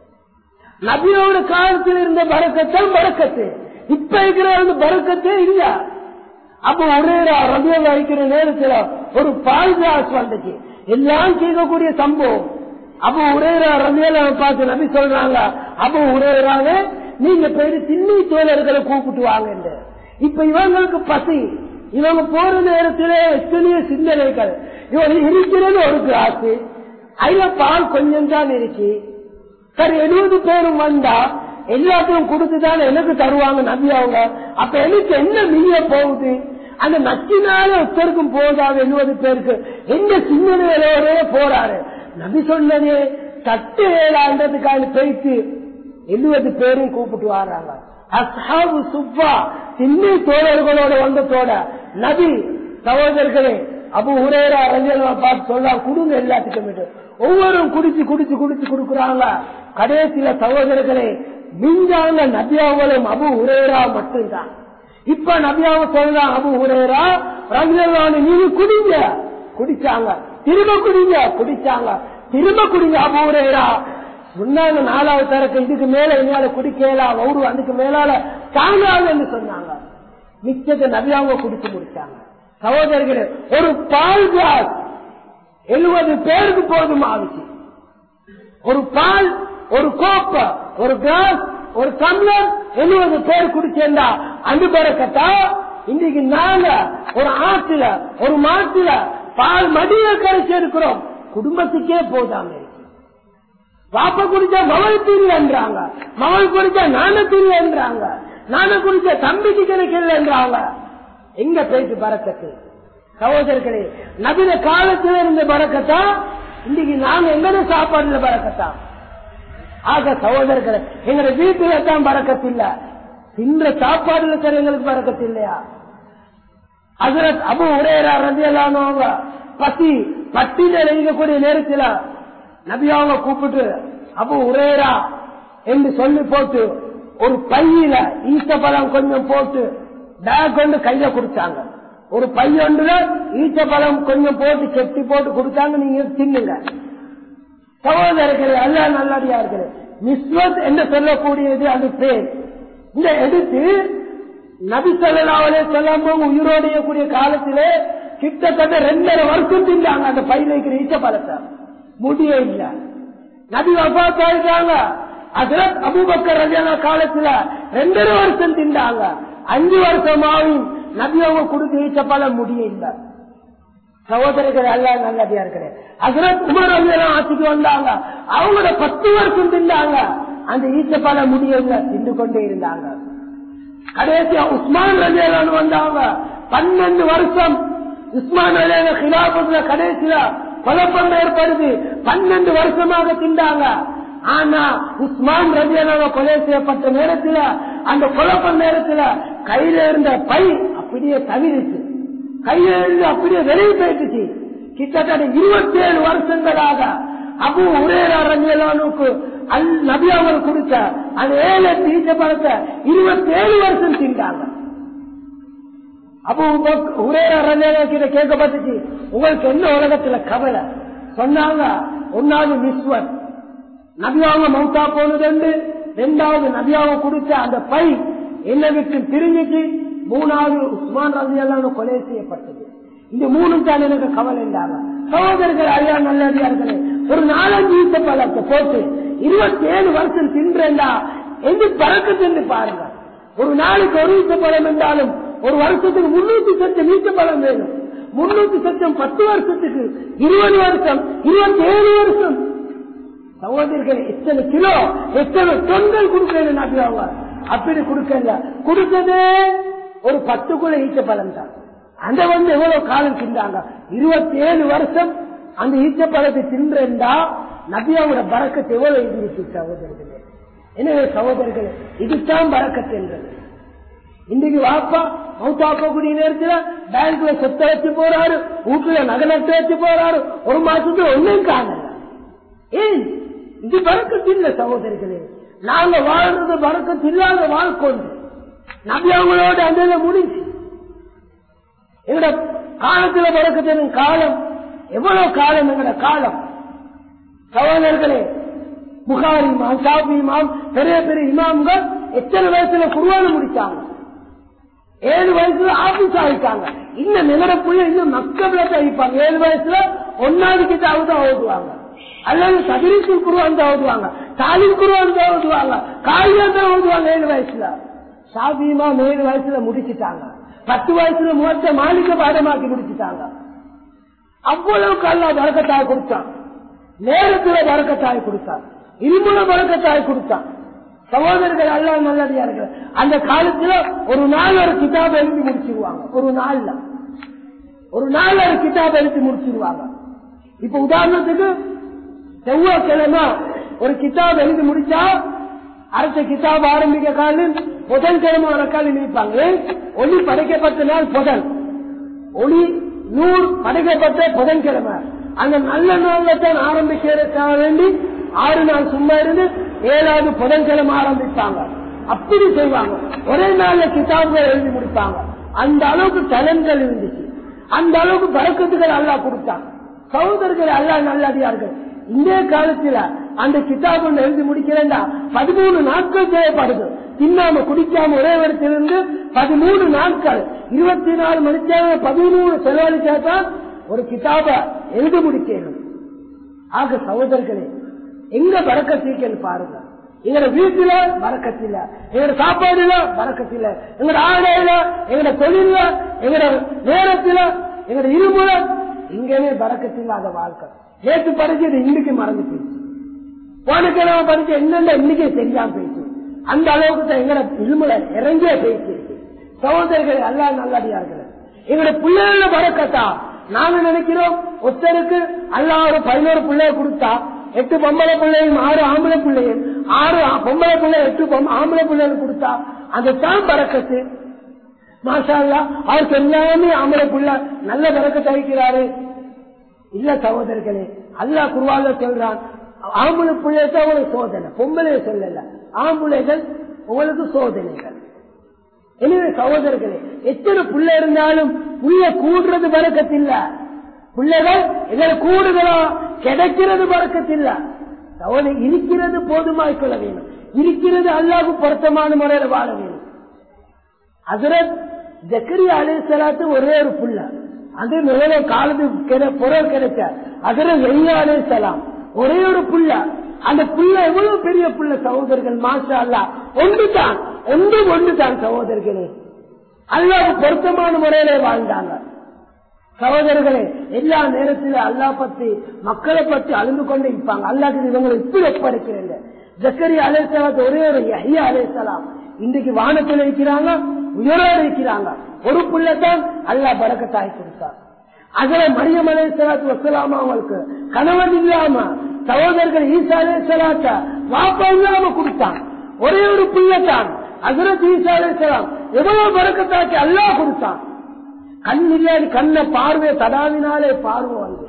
நபியோட காலத்தில் இருந்த பறக்கத்தான் பறக்கத்து இப்ப இருக்கிற அந்த பறக்கத்தே இல்ல அப்ப ஒரே ரபியோல இருக்கிற நேரத்தில் ஒரு பால் கிளாஸ் வந்துச்சு எல்லாம் கேட்கக்கூடிய சம்பவம் அப்ப ஒரே ரபியோல பார்த்து நபி சொல்றாங்க அப்ப ஒரேராக நீங்க போயிட்டு திண்ணி தோழர்களை கூப்பிட்டு வாங்க இப்ப இவங்களுக்கு பசி இவங்க போற நேரத்தில் எத்தனையோ சிந்தனைகள் இவங்க இருக்கிறது ஒரு கிளாஸ் அதுல பால் கொஞ்சம் தான் இருக்கு சரி எழுபது பேரும் வந்தா எல்லாத்தையும் கொடுத்துதான் எனக்கு தருவாங்க நம்பி அவங்க அப்ப எனக்கு என்ன மீய போகுது அந்த நச்சினால ஒருத்தருக்கும் போதாது எழுபது பேருக்கு எந்த சிந்தனைகளோட போறாரு நபி சொன்னதே தட்டு ஏழாண்டதுக்காக பேசி எழுபது பேரும் கூப்பிட்டு வராங்க அஸ்ஹாபு சுப்பா சின்ன தோழர்களோட வந்ததோட நபி சகோதரர்களே அபு உரேரா ரஞ்சனா பார்த்து சொல்ல கொடுங்க எல்லாத்துக்கும் ஒவ்வொரு குடிச்சு குடிச்சு குடிச்சு கொடுக்குறாங்க கடைசியில சகோதரர்களே மிஞ்சாங்க நபியாவலும் அபு உரேரா மட்டும்தான் இப்ப நபியாவ சொல்றான் அபு உரேரா ரஞ்சனானு நீங்க குடிங்க குடிச்சாங்க திரும்ப குடிங்க குடிச்சாங்க திரும்ப குடிங்க அபு உரேரா முன்னாங்க நாலாவது தரக்கு இதுக்கு மேல என்னால குடிக்கலாம் ஒரு அதுக்கு மேலால தாங்காதுன்னு சொன்னாங்க மிச்சத்தை நபியாவ குடிச்சு முடிச்சாங்க சகோதரர்களே ஒரு பால் கிளாஸ் எழுபது பேருக்கு போதும் ஆகுச்சு ஒரு பால் ஒரு கோப்பை ஒரு கிளாஸ் ஒரு டம்ளர் எழுபது பேர் குடிச்சேண்டா அந்த பறக்கத்தா இன்னைக்கு நாங்க ஒரு ஆற்றுல ஒரு மாட்டுல பால் மடிய கரைச்சி இருக்கிறோம் குடும்பத்துக்கே போதாம இருக்கு பாப்பா குடிச்சா மவள் தீரியன்றாங்க மவள் குடிச்சா நான தீரியன்றாங்க நான குடிச்சா தம்பிக்கு கிடைக்கலன்றாங்க எங்க பேச்சு பறக்கத்து சகோதரர்களே நபித காலத்துல இருந்த பறக்கத்தா இன்னைக்கு நாங்க எங்கட சாப்பாடுல பறக்கத்தா ஆக சகோதரர்களே எங்க வீட்டுல தான் பறக்கத்து இல்ல தின்ற சாப்பாடுல சார் எங்களுக்கு பறக்கத்து இல்லையா அசரத் அபு உரையரா ரந்தியலானவங்க பசி பட்டியல இருக்கக்கூடிய நேரத்தில் நபியாவங்க கூப்பிட்டு அபு உரையரா என்று சொல்லி போட்டு ஒரு பையில ஈத்த பழம் கொஞ்சம் போட்டு பேக் கொண்டு கையில குடிச்சாங்க ஒரு பையொன்றுல ஈச்ச பழம் கொஞ்சம் போட்டு செட்டி போட்டு கொடுத்தாங்க நீங்க தின்னுங்க சகோதரர்களே அல்ல நல்லடியார்களே நிஸ்வத் என்று சொல்லக்கூடியது அது பேர் இந்த எடுத்து நபி சொல்லலாவலே சொல்லாம உயிரோடையக்கூடிய காலத்திலே கிட்டத்தட்ட ரெண்டரை வருஷம் தின்னாங்க அந்த பையில இருக்கிற ஈச்ச பழத்தை முடிய இல்ல நபி வபாத்தா இருக்காங்க அதுல அபுபக்கர் ரஜானா காலத்துல ரெண்டரை வருஷம் திண்டாங்க அஞ்சு வருஷமாவும் நபி அவங்க கொடுத்து ஈச்ச பழம் முடிய இல்ல சகோதரர்கள் அல்ல நல்லதியா இருக்கிறேன் அசரத் உமர் எல்லாம் ஆட்சிக்கு வந்தாங்க அவங்களோட பத்து வருஷம் திண்டாங்க அந்த ஈச்ச பழம் முடியல திண்டு கொண்டே இருந்தாங்க கடைசியா உஸ்மான் ரஜேலான்னு வந்தாங்க பன்னெண்டு வருஷம் உஸ்மான் ரஜேல கிலாபத்துல கடைசியில குழப்பம் ஏற்படுது பன்னெண்டு வருஷமாக திண்டாங்க ஆனா உஸ்மான் ரஜியனாக கொலை செய்யப்பட்ட நேரத்தில் அந்த குழப்பம் நேரத்தில் கையில இருந்த பை அப்படியே தவிரிச்சு கையில இருந்து அப்படியே வெளியே போயிட்டுச்சு கிட்டத்தட்ட இருபத்தி ஏழு வருஷங்களாக அபு உரேரா ரஜியலானுக்கு அல் நபி அவர் கொடுத்த அந்த ஏழு எட்டு ஈச்ச பழத்தை இருபத்தி ஏழு வருஷம் திண்டாங்க அப்போ உரேரா ரஜியலா கிட்ட கேட்கப்பட்டுச்சு உங்களுக்கு என்ன உலகத்துல கவலை சொன்னாங்க ஒன்னாவது நிஸ்வன் நபியாவ மௌத்தா போனது ரெண்டு ரெண்டாவது நபியாவ கொடுத்த அந்த பை என்ன விட்டு பிரிஞ்சிச்சு மூணாவது உஸ்மான் ரஜியெல்லாம் கொலை செய்யப்பட்டது இந்த மூணும் தான் எனக்கு கவலை இல்லாம சகோதரர்கள் ஐயா நல்லடியார்களே ஒரு நாலஞ்சு ஈட்ட பழத்தை போட்டு இருபத்தி ஏழு வருஷம் தின்றா எந்த பறக்க சென்று பாருங்க ஒரு நாளைக்கு ஒரு ஈட்ட பழம் என்றாலும் ஒரு வருஷத்துக்கு முன்னூத்தி சட்டம் ஈட்ட பழம் வேணும் முன்னூத்தி சட்டம் பத்து வருஷத்துக்கு இருபது வருஷம் இருபத்தி ஏழு வருஷம் சகோதரர்கள் எத்தனை கிலோ எத்தனை தொண்டல் கொடுக்கணும் நபியாவா அப்படி கொடுக்கல கொடுத்ததே ஒரு பத்துக்குள்ள ஈச்ச பழம் தான் அந்த வந்து எவ்வளவு காலம் தின்றாங்க இருபத்தி ஏழு வருஷம் அந்த ஈச்ச பழத்தை தின்றா நபியாவோட பறக்கத்து எவ்வளவு இருந்துச்சு சகோதரர்களே எனவே சகோதரர்களே இதுதான் பறக்கத்து என்றது இன்னைக்கு வாப்பா மவுத்தா போகக்கூடிய நேரத்துல பேங்க்ல சொத்தை வச்சு போறாரு வீட்டுல நகை நட்டு வச்சு போறாரு ஒரு மாசத்துக்கு ஒன்னும் காணல ஏன் இது பறக்கத்து இல்ல சகோதரிகளே நாங்க வாழ்றது பறக்கத்து இல்லாத வாழ்க்கொண்டு நபி அவங்களோட அந்த முடிஞ்சு எங்கட காலத்துல பறக்கத்தின் காலம் எவ்வளவு காலம் எங்கட காலம் சகோதரர்களே புகாரி இமாம் ஷாபி இமாம் பெரிய பெரிய இமாம்கள் எத்தனை வயசுல குருவான முடிச்சாங்க ஏழு வயசுல ஆபீஸ் ஆகிட்டாங்க இன்னும் நிலரப்புள்ள இன்னும் மக்கள் அழிப்பாங்க ஏழு வயசுல ஒன்னாவது கிட்ட தான் ஓதுவாங்க அல்லது சதிரிக்கு குருவான் தான் ஓதுவாங்க தாலிம் குருவான் தான் ஓதுவாங்க காலியம் தான் ஓதுவாங்க ஏழு வயசுல சாபியமா ஏழு வயசுல முடிச்சுட்டாங்க பத்து வயசுல முகத்தை மாளிகை பாடமாக்கி முடிச்சுட்டாங்க அவ்வளவுக்கு அல்லா பறக்கத்தாய் கொடுத்தான் நேரத்துல பறக்கத்தாய் கொடுத்தான் இருமுல பறக்கத்தாய் கொடுத்தான் சகோதரர்கள் எல்லாம் நல்லடியா இருக்கிற அந்த காலத்துல ஒரு நாள் ஒரு கிதாப் எழுதி முடிச்சிருவாங்க ஒரு நாள்ல ஒரு நாள் ஒரு கிதாப் எழுதி முடிச்சிருவாங்க இப்ப உதாரணத்துக்கு செவ்வாய்க்கிழமை ஒரு கிதாப் எழுதி முடிச்சா அடுத்த கிதாப் ஆரம்பிக்க காலில் புதன் கிழமை வர காலில் நிற்பாங்க ஏன்? ஒளி படைக்கப்பட்ட நாள் புதன் ஒளி நூறு படைக்கப்பட்ட புதன்கிழமை அந்த நல்ல நாள்ல தான் ஆரம்பிக்கிறதுக்காக வேண்டி ஆறு நாள் சும்மா இருந்து ஏழாவது புதன்கிழமை ஆரம்பிப்பாங்க அப்படி செய்வாங்க ஒரே நாள்ல கிதாபுகள் எழுதி முடிப்பாங்க அந்த அளவுக்கு தலன்கள் இருந்துச்சு அந்த அளவுக்கு பழக்கத்துகள் அல்லா கொடுத்தாங்க சகோதரர்கள் அல்லா நல்லடியார்கள் இந்த காலத்துல அந்த கிதாபு எழுதி முடிக்கிறேன்டா பதிமூணு நாட்கள் தேவைப்படுது தின்னாம குடிக்காம ஒரே இடத்திலிருந்து பதிமூணு நாட்கள் இருபத்தி நாலு மணிக்காக பதிமூணு செலவழிச்சாதான் ஒரு கிதாப எழுதி முடிக்கணும் ஆக சகோதரர்களே எங்க வரக்கத்தீக்கன்னு பாருங்க எங்கட வீட்டுல வரக்கத்தில்ல எங்கட சாப்பாடுல வரக்கத்தில்ல எங்கட ஆடையில எங்கட தொழில எங்கட நேரத்துல எங்கட இருமுல இங்கவே வரக்கத்தில்லாத வாழ்க்கை நேற்று படிச்சது இன்னைக்கு மறந்து போயிடுச்சு போன கிழமை படிச்ச என்னென்ன இன்னைக்கே தெரியாம போயிடுச்சு அந்த அளவுக்கு தான் எங்கட இருமுல இறங்கிய போயிடுச்சு சகோதரர்கள் எல்லாம் நல்லடியார்கள் எங்கட பிள்ளைகள வரக்கத்தா நாங்க நினைக்கிறோம் ஒருத்தருக்கு அல்லா ஒரு பதினோரு பிள்ளைய கொடுத்தா எட்டு பொம்பளை பிள்ளையும் ஆறு ஆம்பளை பிள்ளையும் ஆறு பொம்பளை பிள்ளை எட்டு பொம்- ஆம்பளை பிள்ளைகள் கொடுத்தா அந்த தான் பறக்கத்து மாஷா அல்லா அவருக்கு எல்லாமே ஆம்பளை பிள்ளை நல்ல பறக்கத்தை அளிக்கிறாரு இல்ல சகோதரர்களே அல்லாஹ் குருவால சொல்றான் ஆம்பளை பிள்ளைக்கு உங்களுக்கு சோதனை பொம்பளைய சொல்லல ஆம்பளைகள் உங்களுக்கு சோதனைகள் எனவே சகோதரர்களே எத்தனை புள்ள இருந்தாலும் புள்ள கூடுறது பறக்கத்தில்ல பிள்ளைகள் எங்களை கூடுதலா கிடைக்கிறது பறக்கத்தில்ல சகோதரி இருக்கிறது போதுமாய் கொள்ள வேணும் இருக்கிறது அல்லாஹ்வுக்கு பொருத்தமான முறையில வாழ வேணும் ஹசரத் ஜக்கரியா அலேசலாத்து ஒரே ஒரு புள்ள அது நிலையில காலத்து கிடை- பொருள் கிடைச்ச ஹசரத் வெய்யா அலேசலாம் ஒரே ஒரு புள்ள அந்த புள்ள எவ்வளவு பெரிய புள்ள சகோதரர்கள் மாஷா அல்லா ஒன்று தான் ஒன்று ஒன்று தான் சகோதரர்களே அல்லாஹ் பொருத்தமான முறையிலே வாழ்ந்தாங்க சகோதரர்களே எல்லா நேரத்திலும் அல்லாஹ் பத்தி மக்களை பத்தி அழுந்து கொண்டு இருப்பாங்க அல்லாஹ் இவங்களை இப்படி ஒப்படைக்கிறேன் ஜக்கரி அலேசலாத்து ஒரே ஒரு ஐயா அலேசலாம் இன்றைக்கு வானத்தில் இருக்கிறாங்க உயரோடு இருக்கிறாங்க ஒரு புள்ளத்தான் அல்லாஹ் பறக்கத்தாய் கொடுத்தார் அதுல மரியம் அலேசலாத்து வசலாமா அவங்களுக்கு கணவன் இல்லாம சகோதரர்கள் ஈசா அலேசலாத்த வாப்பா இல்லாம கொடுத்தான் ஒரே ஒரு புள்ளத்தான் அசரத் ஈசா அலேசலாம் எவ்வளவு பறக்கத்தாக்கி அல்லாஹ் கொடுத்தான் கண் இல்லாது கண்ண பார்வை தடாவினாலே பார்வை வந்து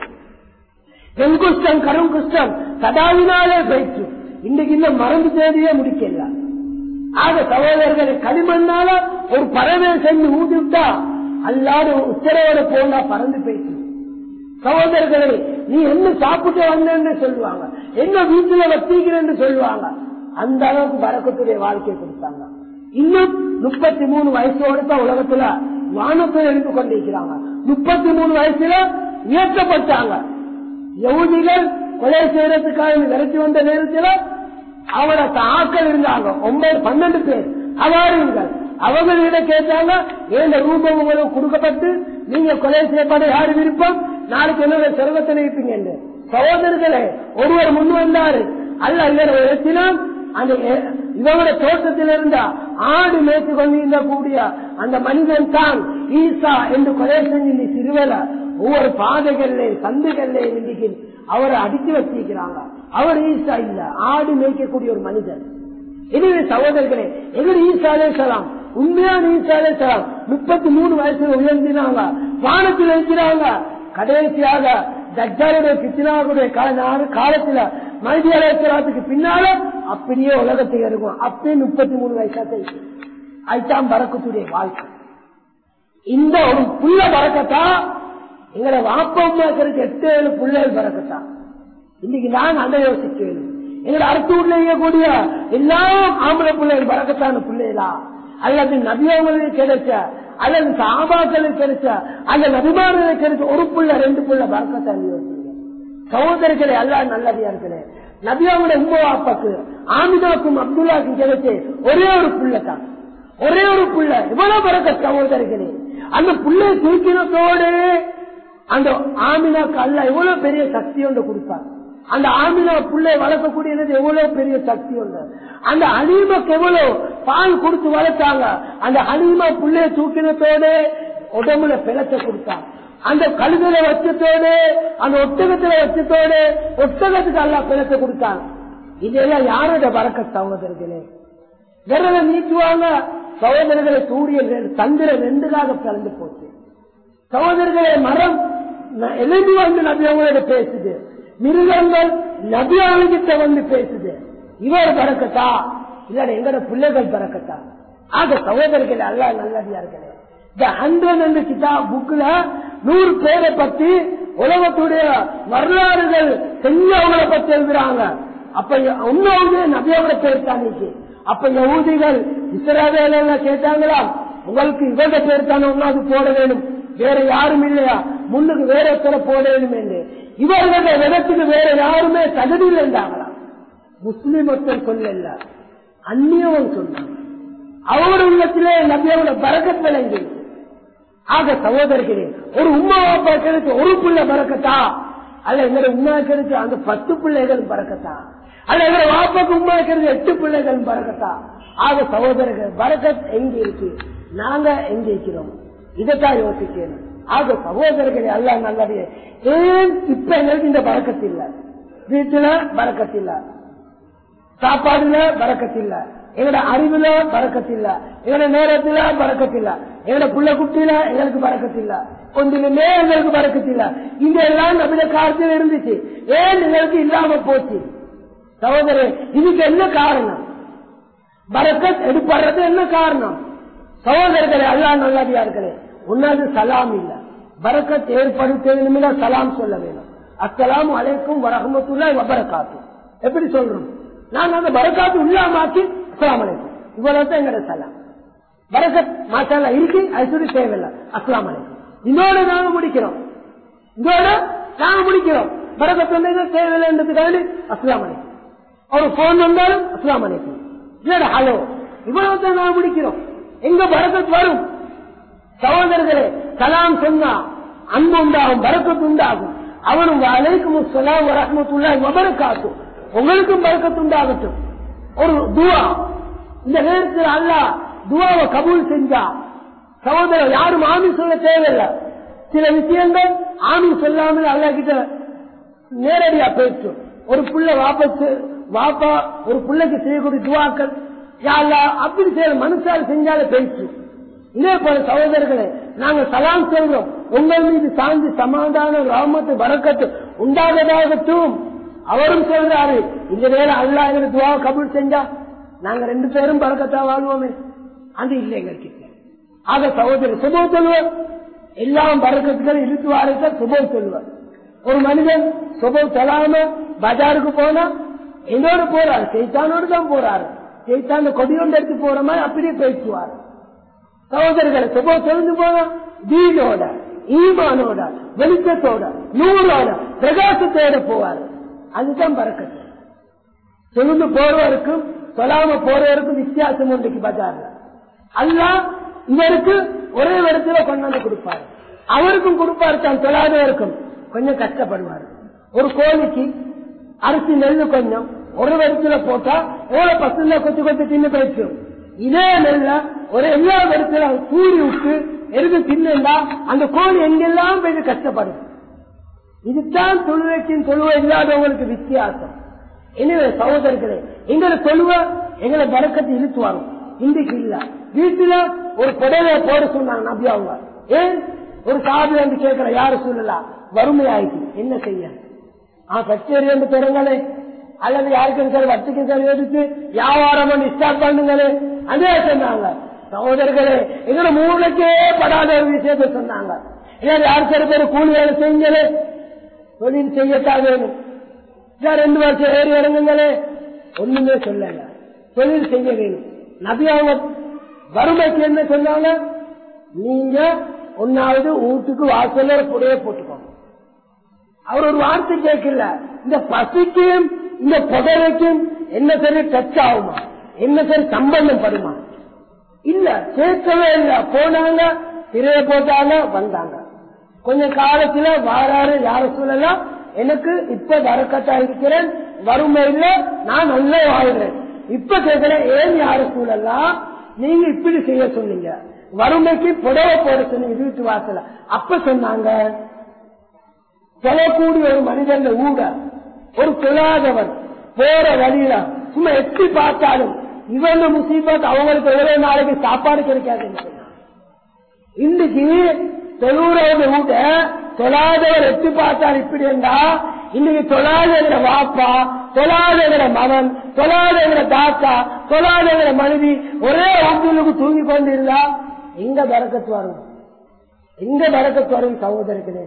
வெண்குஷ்டம் கருங்குஷ்டம் தடாவினாலே போயிற்று இன்னைக்கு இன்னும் மறந்து தேதியே முடிக்கல ஆக சகோதரர்களை களிமண்ணால ஒரு பறவை சென்று ஊதிவிட்டா அல்லாத உத்தரவோட போனா பறந்து போயிட்டு சகோதரர்களே நீ என்ன சாப்பிட்டு வந்தேன்னு சொல்லுவாங்க என்ன வீட்டுல வச்சிருக்கிறேன்னு சொல்லுவாங்க அந்த அளவுக்கு பறக்கத்துடைய வாழ்க்கை கொடுத்தாங்க இன்னும் முப்பத்தி மூணு வயசோட தான் உலகத்துல வானத்தை எழுந்து கொண்டிருக்கிறாங்க முப்பத்தி மூணு வயசுல இயக்கப்பட்டாங்க யகுதிகள் கொலை செய்யறதுக்காக விரட்டி வந்த நேரத்தில் அவட ஆட்கள் இருந்தாங்க ஒன்பது பன்னெண்டு பேர் அவாருங்கள் அவர்களிடம் கேட்டாங்க ஏன் ரூபம் உங்களுக்கு கொடுக்கப்பட்டு நீங்க கொலை செய்யப்பட யாரு விருப்பம் நாளைக்கு என்னோட சிரமத்தில் இருப்பீங்க என்று சகோதரர்களே ஒருவர் முன் வந்தாரு அல்ல இவர் எழுத்தினால் அந்த எ- இவங்களோட தோட்டத்தில் இருந்த ஆடு மேய்த்து கொண்டிருந்த கூடிய அந்த மனிதன் தான் ஈசா என்று கொலை செஞ்சு இந்த சிறுவல ஒவ்வொரு பாதைகள்ல சந்துகள்ல இன்னைக்கு அவரை அடித்து வச்சிருக்கிறாங்க அவர் ஈசா இல்ல ஆடு மேய்க்கக்கூடிய ஒரு மனிதன் எனவே சகோதரர்களே எதிர் ஈசாலே சலாம் உண்மையான ஈசாலே சலாம் முப்பத்தி மூணு வயசுல உயர்ந்தினாங்க வானத்தில் இருக்கிறாங்க கடைசியாக தஜ்ஜாலுடைய கிருஷ்ணாவுடைய காலத்துல மனிதத்துக்கு பின்னால அப்படியே உலகத்தை இருக்கும் அப்படியே முப்பத்தி மூணு வயசா தெரியும் அதுதான் பறக்கக்கூடிய வாழ்க்கை இந்த ஒரு புள்ள பறக்கத்தா எங்களை வாப்பம்மாக்கிறதுக்கு எட்டு ஏழு பிள்ளைகள் பறக்கத்தான் இன்னைக்கு நான் அந்த யோசிக்கணும் எங்களை அடுத்த ஊர்ல இருக்கக்கூடிய எல்லா ஆம்பளை பிள்ளைகள் பறக்கத்தான பிள்ளைகளா அல்லது நபியவங்களுக்கு கிடைச்ச அல்லது சாபாக்களுக்கு கிடைச்ச அல்ல நபிமார்களுக்கு கிடைச்ச ஒரு புள்ள ரெண்டு புள்ள பறக்கத்தான் யோசிங்க சகோதரர்களே எல்லாம் நல்லதியார்களே நபியாவுடைய உம்மவாப்பாக்கு ஆமிதாக்கும் அப்துல்லாக்கும் கிடைச்ச ஒரே ஒரு புள்ள தான் ஒரே ஒரு புள்ள இவ்வளவு பறக்க சகோதரர்களே அந்த புள்ளைய தூக்கினத்தோடு அந்த ஆமினாக்கு அல்ல எவ்வளவு பெரிய சக்தி ஒன்று கொடுத்தார் அந்த ஆமினா புள்ளை வளர்க்கக்கூடியது எவ்வளவு பெரிய சக்தி உண்டு அந்த அலீமாக்கு எவ்வளவு பால் கொடுத்து வளர்த்தாங்க அந்த அலீமா புள்ளைய தூக்கினத்தோடு உடம்புல பிளத்தை கொடுத்தாங்க அந்த கழுதுல வச்சத்தோடு அந்த ஒட்டகத்துல வச்சத்தோடு ஒட்டகத்துக்கு அல்லா பிளத்தை கொடுத்தாங்க இதெல்லாம் யாரோட வரக்க சகோதரர்களே விரல நீட்டுவாங்க சகோதரர்களை சூரியன் சந்திரன் ரெண்டுதாக கலந்து போச்சு சகோதரர்களே மரம் எழுதி வந்து நபி அவங்களோட பேசுது மிருகங்கள் நபி அவங்கிட்ட வந்து பேசுது இவர் பறக்கத்தா இல்ல எங்கட பிள்ளைகள் பறக்கத்தா ஆக சகோதரர்கள் அல்ல நல்லடியார்களே இந்த ஹண்ட்ரட் என்ற கிட்டா புக்ல நூறு பேரை பத்தி உலகத்துடைய வரலாறுகள் செஞ்சவங்களை பத்தி எழுதுறாங்க அப்ப ஒன்னாவது நபியோட பேர் தானிக்கு அப்ப யகுதிகள் இஸ்ரவேல கேட்டாங்களா உங்களுக்கு இவங்க பேர் தானே ஒன்னாவது போட வேணும் வேற யாரும் இல்லையா முன்னுக்கு வேற ஒருத்தர போட வேண்டும் என்று இவர்களோட விதத்துக்கு வேற யாருமே தகுதி இல்லைன்றாங்களா முஸ்லிம் ஒருத்தர் சொல்லல அந்நியவன் சொன்னாங்க அவர் உள்ளத்திலே நபியோட பறக்கத் விளங்கி ஆக சகோதரர்களே ஒரு உமா அப்பா கிடைச்சு ஒரு பிள்ளை பறக்கத்தா அல்ல எங்க உமா கிடைச்சு அந்த பத்து பிள்ளைகள் பறக்கத்தா அல்ல எங்க வாப்பாக்கு உமா கிடைச்சு எட்டு பிள்ளைகள் பறக்கத்தா ஆக சகோதரர்கள் பறக்கத் எங்க இருக்கு நாங்க எங்க இருக்கிறோம் இதைத்தான் யோசிக்கணும் ஆக சகோதரர்களே அல்ல நல்லது ஏன் இப்ப எங்களுக்கு இந்த பறக்கத்து இல்ல வீட்டுல பறக்கத்து இல்ல சாப்பாடுல பறக்கத்தில்ல எங்களோட அறிவுல பறக்கத்தில்ல எங்களோட நேரத்துல பறக்கத்தில்ல எங்களோட புள்ள குட்டியில எங்களுக்கு பறக்கத்தில்ல ஒன்றிலுமே எங்களுக்கு பறக்கத்தில்ல இங்க எல்லாம் நம்மள காலத்தில் இருந்துச்சு ஏன் எங்களுக்கு இல்லாம போச்சு சகோதரர் இதுக்கு என்ன காரணம் பறக்கத் எடுப்படுறது என்ன காரணம் சகோதரர்களே அல்லா நல்லதியார்களே ஒன்னாவது சலாம் இல்ல பறக்கத் ஏற்படுத்த சலாம் சொல்ல வேணும் அஸ்லாம் அலைக்கும் வரகமத்துல்லா வபரகாத்து எப்படி சொல்றோம் நான் அந்த பரக்காத்து இல்லாமாக்கி அஸ்லாம் அலைக்கும் இவ்வளவு எங்கட சலாம் பரக்கத் மாசாலா இருக்கு அது சொல்லி தேவையில்லை அஸ்லாம் அலைக்கும் இதோட நாங்க முடிக்கிறோம் இதோட நாங்க முடிக்கிறோம் பரக்கத் வந்து தேவையில்லைன்றதுக்காக அஸ்லாம் அலைக்கும் ஒரு போன் வந்தாலும் அஸ்லாம் அலைக்கும் இல்லடா ஹலோ இவ்வளவு தான் நாங்க முடிக்கிறோம் எங்க பரக்கத் வரும் சகோதரர்களே சலாம் சொன்னா அன்பு உண்டாகும் பரக்கத்து உண்டாகும் அவனும் அலைக்கும் சொல்லாம் வரமத்துல்லா வபரக்காத்தும் உங்களுக்கும் பறக்கத்துண்டாகட்டும் ஒரு துவா இந்த நேரத்தில் அல்ல துவாவை கபூல் செஞ்சா சகோதரர் யாரும் ஆமி சொல்ல தேவையில்லை சில விஷயங்கள் ஆமி சொல்லாமல் அல்ல கிட்ட நேரடியா பேசும் ஒரு புள்ள வாபத்து வாப்பா ஒரு பிள்ளைக்கு செய்யக்கூடிய துவாக்கள் யாரா அப்படி செய்ய மனுஷால் செஞ்சாலே பேசும் இதே போல சகோதரர்களே நாங்க சலாம் சொல்றோம் உங்கள் மீது சாந்தி சமாதான ராமத்து வரக்கத்து உண்டாகதாகட்டும் அவரும் சொல்றாரு இந்த நேரம் அல்லா எங்களுக்கு துவா கபூல் செஞ்சா நாங்க ரெண்டு பேரும் பறக்கத்தா வாழ்வோமே அது இல்லை எங்களுக்கு ஆக சகோதரர் சுபம் சொல்லுவார் எல்லாம் பறக்கத்துக்கள் இழுத்து வாரத்தை சுபம் சொல்லுவார் ஒரு மனிதன் சுபம் சொல்லாம பஜாருக்கு போனா என்னோடு போறாரு செய்தானோடு தான் போறாரு செய்தான கொடியோண்டு எடுத்து போற மாதிரி அப்படியே பேசுவார் சகோதரர்கள் சுபம் சொல்லிட்டு போனா வீடோட ஈமானோட வெளிச்சத்தோட நூறோட பிரகாசத்தோட போவாரு அதுதான் பறக்கத்து சொல்லுந்து போறவருக்கும் சொல்லாம போறவருக்கும் வித்தியாசம் ஒன்றைக்கு பஜார்ல அல்ல இவருக்கு ஒரே இடத்துல கொண்டாந்து கொடுப்பாரு அவருக்கும் கொடுப்பாரு தான் சொல்லாதவருக்கும் கொஞ்சம் கஷ்டப்படுவாரு ஒரு கோழிக்கு அரிசி நெல்லு கொஞ்சம் ஒரு இடத்துல போட்டா எவ்வளவு பசங்க கொத்து கொத்து தின்னு போயிடும் இதே நெல்ல ஒரு எல்லா இடத்துல கூறி விட்டு எதுக்கு தின்னா அந்த கோழி எங்கெல்லாம் போய் கஷ்டப்படும் இதுதான் தொழுவைக்கும் தொழுவை இல்லாதவங்களுக்கு வித்தியாசம் எனவே சகோதரர்களே எங்களை தொழுவ எங்களை பறக்கத்தை இழுத்து வரும் இன்றைக்கு இல்ல வீட்டுல ஒரு புடவை போட சொன்னாங்க நபி அவங்க ஏன் ஒரு சாபி வந்து கேட்கிற யாரு சொல்லலாம் வறுமையாயிட்டு என்ன செய்ய ஆ கச்சேரி வந்து பெறுங்களே அல்லது யாருக்கும் சரி வட்டிக்கு சரி எடுத்து வியாபாரம் பண்ணி ஸ்டார்ட் பண்ணுங்களே அதே சொன்னாங்க சகோதரர்களே எங்களோட மூளைக்கே படாத ஒரு விஷயத்த சொன்னாங்க ஏன் யார் சில பேர் கூலி வேலை செய்யுங்களே தொழில் செய்யத்தான் வேணும் ரெண்டு வருஷம் ஏறி இறங்குங்களே ஒண்ணுமே சொல்லல தொழில் செய்ய வேணும் நபி அவங்க வறுமைக்கு என்ன சொன்னாங்க நீங்க ஒன்னாவது வீட்டுக்கு வாசல்ல ஒரு புடையை போட்டுக்கோங்க அவர் ஒரு வார்த்தை கேட்கல இந்த பசிக்கும் இந்த புடவைக்கும் என்ன சரி டச் ஆகுமா என்ன சரி சம்பந்தம் படுமா இல்ல கேட்கவே இல்ல போனாங்க திரைய போட்டாங்க வந்தாங்க கொஞ்ச காலத்துல வாராரு யார சொல்லலாம் எனக்கு இப்ப வரக்கத்தா இருக்கிறேன் வறுமையில நான் நல்லா வாழ்றேன் இப்ப கேட்கிறேன் ஏன் யாரு சூழல்லாம் நீங்க இப்படி செய்ய சொன்னீங்க வறுமைக்கு புடவை போட சொன்னீங்க வீட்டு வாசல அப்ப சொன்னாங்க சொல்லக்கூடிய ஒரு மனிதன் ஊட ஒரு தொழாதவன் போற வழியில சும்மா எட்டி பார்த்தாலும் இவங்க முசீபத் அவங்களுக்கு எவ்வளவு நாளைக்கு சாப்பாடு கிடைக்காதுன்னு சொன்னாங்க இன்னைக்கு தொழுறவங்க கூட தொழாதவர் எட்டி பார்த்தால் இப்படி இருந்தா இன்னைக்கு தொழாதவர வாப்பா தொழாதவர மகன் தொழாதவர தாத்தா தொழாதவர மனைவி ஒரே ஆம்புலுக்கு தூங்கி கொண்டு இருந்தா எங்க பறக்கத்து வரும் எங்க பறக்கத்து வரும் சகோதரர்களே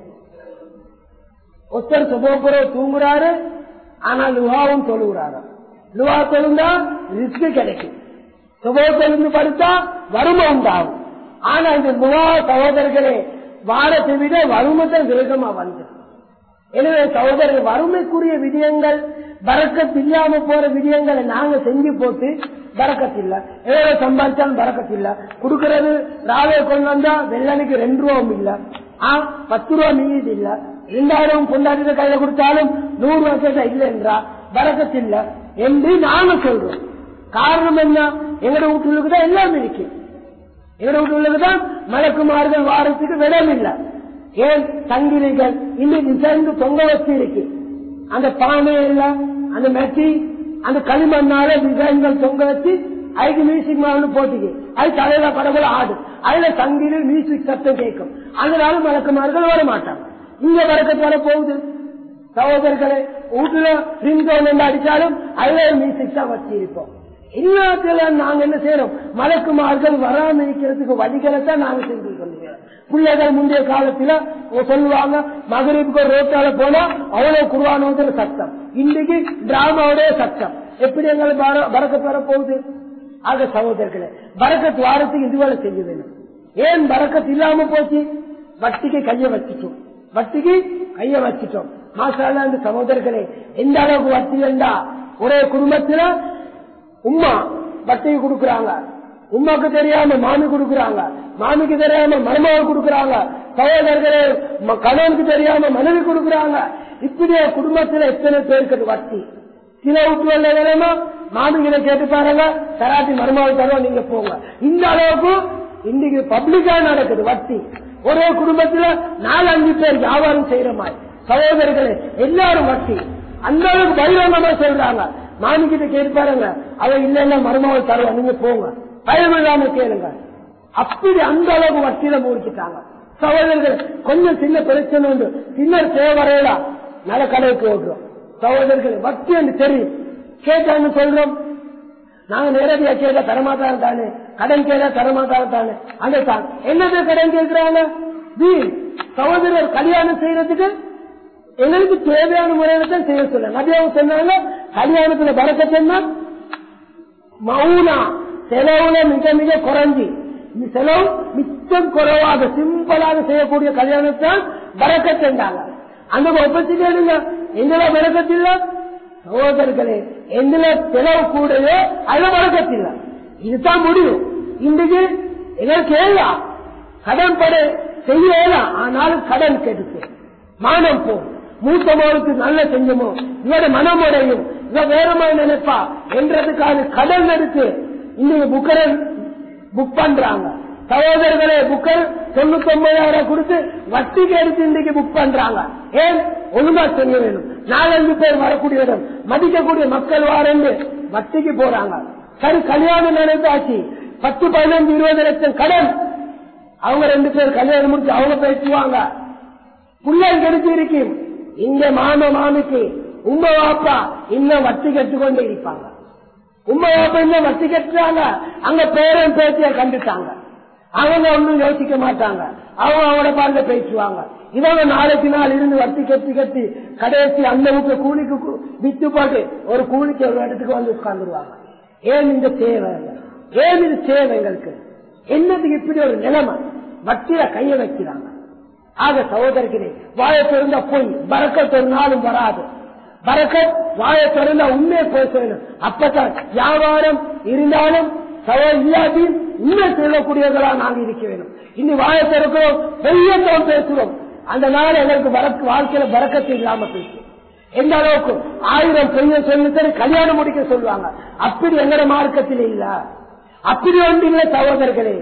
ஒருத்தர் சுபோபுரம் தூங்குறாரு ஆனா லுவாவும் தொழுகிறாரு லுவா தொழுந்தா ரிஸ்க் கிடைக்கும் சுபோ தொழுந்து படுத்தா வறுமை உண்டாகும் ஆனா இந்த லுவா சகோதரர்களே வாரத்தை விட வறுமத்தை வேகமா வந்து எனவே சகோதரர் வறுமைக்குரிய விடயங்கள் பறக்கத்து இல்லாம போற விடயங்களை நாங்க செஞ்சு போட்டு பறக்கத்து இல்ல எவ்வளவு சம்பாதிச்சாலும் பறக்கத்து இல்ல கொடுக்கறது ராவே கொண்டு வந்தா வெள்ளனுக்கு ரெண்டு ரூபாவும் இல்ல ஆ பத்து ரூபா மீது இல்ல ரெண்டாயிரம் பொண்டாட்டி கையில கொடுத்தாலும் நூறு வருஷம் இல்ல என்றா பறக்கத்து இல்ல என்று நாங்க சொல்றோம் காரணம் என்ன எங்கட வீட்டுக்கு தான் எல்லாம் இருக்கு எங்கட வீட்டுக்கு தான் மலக்குமார்கள் வாரத்துக்கு விடம் இல்ல ஏன் சங்கிலிகள் இன்னைக்கு சேர்ந்து தொங்க வச்சு இருக்கு அந்த பானை எல்லாம் அந்த மெட்டி அந்த களிமண்ணால டிசைன்கள் தொங்க வச்சு அதுக்கு மியூசிக் மாவுன்னு போட்டிக்கு அது தலையில படகுல ஆடு அதுல சங்கிலி மியூசிக் சத்தம் கேட்கும் அதனால மலக்குமார்கள் வர மாட்டாங்க இங்க வரக்கத்து வர போகுது சகோதரர்களே வீட்டுல ரிங்கோன் அடிச்சாலும் அதுல மியூசிக் தான் வச்சு இருப்போம் எல்லாத்துல நாங்க என்ன செய்யறோம் மலக்குமார்கள் வராம இருக்கிறதுக்கு வழிகளை தான் நாங்க செஞ்சு கொள்கிறோம் பிள்ளைகள் முந்தைய காலத்துல சொல்லுவாங்க மகரிப்புக்கு ஒரு ரோட்டால போனா அவ்வளவு குருவானோங்கிற சத்தம் இன்னைக்கு டிராமாவுடைய சத்தம் எப்படி எங்களை பறக்கத்து வர போகுது ஆக சகோதரர்களே பறக்கத்து வாரத்துக்கு இதுவேளை செய்ய வேணும் ஏன் பறக்கத்து இல்லாம போச்சு வட்டிக்கு கைய வச்சுட்டோம் வட்டிக்கு கைய வச்சுட்டோம் மாசால இந்த சகோதரர்களே எந்த அளவுக்கு வட்டி வேண்டா ஒரே குடும்பத்துல உம்மா வட்டிக்கு கொடுக்கறாங்க உமாக்கு தெரியாம மாமி கொடுக்கறாங்க மாமிக்கு தெரியாம மருமக கொடுக்கறாங்க சகோதரர்களே கணவனுக்கு தெரியாம மனைவி கொடுக்கறாங்க இப்படியே குடும்பத்துல எத்தனை பேருக்கு வட்டி சில வீட்டுல வேணுமா மாமிகளை கேட்டு பாருங்க தராட்டி மருமகள் தருவோம் நீங்க போங்க இந்த அளவுக்கு இன்னைக்கு பப்ளிக்கா நடக்குது வட்டி ஒரே குடும்பத்துல நாலு அஞ்சு பேர் வியாபாரம் செய்யற மாதிரி சகோதரர்களே எல்லாரும் வட்டி அந்த அளவுக்கு பகிரங்கமா சொல்றாங்க மாமி கிட்ட கேட்டு பாருங்க அவ இல்லைன்னா மருமகள் தருவோம் நீங்க போங்க பயம் இல்லாம கேளுங்க அப்படி அந்த அளவுக்கு வட்டியில முடிச்சுட்டாங்க சகோதரர்கள் கொஞ்சம் சின்ன பிரச்சனை உண்டு சின்ன தேவரையில நல்ல கடைக்கு ஓடுறோம் சகோதரர்கள் வட்டி என்று தெரியும் கேட்டான்னு சொல்றோம் நாங்க நேரடியா கேட்க தரமாட்டாங்க தானே கடன் கேட்க தரமாட்டாங்க தானே அந்த தான் என்னது கடன் கேட்கிறாங்க வீண் சகோதரர் கல்யாணம் செய்யறதுக்கு எங்களுக்கு தேவையான முறையில தான் செய்ய சொல்ல நபியாவும் சொன்னாங்க கல்யாணத்துல பறக்கத்தா மௌனா செலவுல மிக மிக குறைஞ்சி இந்த செலவு மிச்சம் குறைவாக சிம்பிளாக செய்யக்கூடிய கல்யாணத்தான் பறக்கத்தாங்க அந்த ஒப்பச்சிட்டு எடுங்க எங்களை பறக்கத்தில்ல சகோதரர்களே எதுல செலவு கூடவே அதுல பறக்கத்தில்ல இதுதான் முடியும் இன்றைக்கு எங்களுக்கு ஏலாம் கடன் பட செய்யலாம் ஆனாலும் கடன் கெடுத்து மானம் போ மூத்தமோருக்கு நல்ல செஞ்சமோ இவட மனமுடையும் இவ வேறமா நினைப்பா என்றதுக்கான கடன் எடுத்து இன்னைக்கு புக்கரை புக் பண்றாங்க சகோதரர்களே புக்கர் தொண்ணூத்தி ஒன்பதாயிரம் கொடுத்து வட்டிக்கு எடுத்து இன்றைக்கு புக் பண்றாங்க ஏன் ஒழுங்கா செய்ய வேணும் நாலஞ்சு பேர் வரக்கூடிய இடம் மதிக்கக்கூடிய மக்கள் வாரண்டு வட்டிக்கு போறாங்க சரி கல்யாணம் நடந்தாச்சு பத்து பதினஞ்சு இருபது லட்சம் கடன் அவங்க ரெண்டு பேர் கல்யாணம் முடிச்சு அவங்க பேசுவாங்க பிள்ளைங்க எடுத்து இருக்கு இந்த மாம மாமிக்கு உம்ம வாப்பா இன்னும் வட்டி கட்டுக்கொண்டே இருப்பாங்க உம்ம வாப்பா இன்னும் வட்டி கட்டுறாங்க அங்க பேரன் பேத்திய கண்டுட்டாங்க அவங்க ஒன்னும் யோசிக்க மாட்டாங்க அவங்க அவங்களோட பாருங்க பேசுவாங்க இவங்க நாளைக்கு நாள் இருந்து வட்டி கட்டி கட்டி கடைசி அந்த வீட்டுல கூலிக்கு கு- வித்து போட்டு ஒரு கூலிக்கு ஒரு இடத்துக்கு வந்து உட்கார்ந்துருவாங்க ஏன் இந்த தேவை ஏன் இது தேவை எங்களுக்கு என்னதுக்கு இப்படி ஒரு நிலைமை வட்டியில கைய வைக்கிறாங்க ஆக சகோதரர்களே வாய திறந்த பொய் பறக்கத் ஒரு நாளும் வராது பறக்கத் வாய திறந்த உண்மையை பேசணும் அப்பதான் வியாபாரம் இருந்தாலும் சவ இல்லாதையும் உண்மை சொல்லக்கூடியவர்களா நாங்க இருக்க வேணும் இன்னும் வாய திறக்கிறோம் பெரியத்தோம் பேசுறோம் அந்த நாள் எங்களுக்கு வரக்கு வாழ்க்கையில பறக்கத்து இல்லாம போயிட்டு எந்த அளவுக்கு ஆயிரம் பெரிய சொல்லி கல்யாணம் முடிக்க சொல்லுவாங்க அப்படி எங்கட மார்க்கத்தில் இல்ல அப்படி ஒன்று இல்லை சகோதரர்களே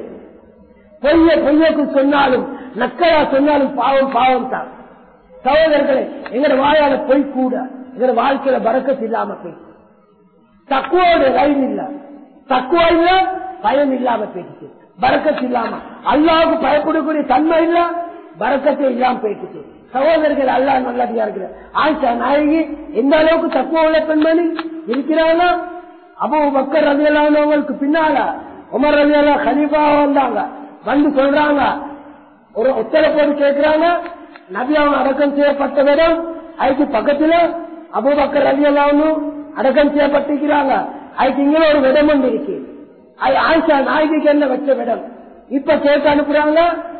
பொய்ய பொய்யக்கு சொன்னாலும் நக்கலா சொன்னாலும் பாவம் பாவம் தான் சகோதரர்களே எங்கட வாயால பொய் கூட எங்கட வாழ்க்கையில பறக்கத்து இல்லாம போயிட்டு தக்குவோட லைன் இல்ல தக்குவா இல்ல பயம் இல்லாம போயிடுச்சு பறக்கத்து இல்லாம அல்லாவுக்கு பயப்படக்கூடிய தன்மை இல்ல பறக்கத்தை இல்லாம போயிடுச்சு சகோதரர்கள் அல்லா நல்லடியா இருக்கிற ஆயிஷா நாயகி எந்த அளவுக்கு தக்குவ உள்ள பெண்மணி இருக்கிறாங்களா அபு பக்கர் ரவியலானவங்களுக்கு பின்னால உமர் ரவியலா கலீஃபா வந்தாங்க வந்து சொல்றாங்க ஒரு ஒத்தரை போட்டு கேட்கிறாங்க நபி அவங்க அடக்கம் செய்யப்பட்ட இடம் அதுக்கு பக்கத்துல அபுபக்கர் ரவியலாவும் அடக்கம் செய்யப்பட்டிருக்கிறாங்க அதுக்கு இங்கே ஒரு விடம் ஒன்று இருக்கு அது ஆயிஷா நாயகிக்கு என்ன வச்ச விடம் இப்ப கேட்க அனுப்புறாங்க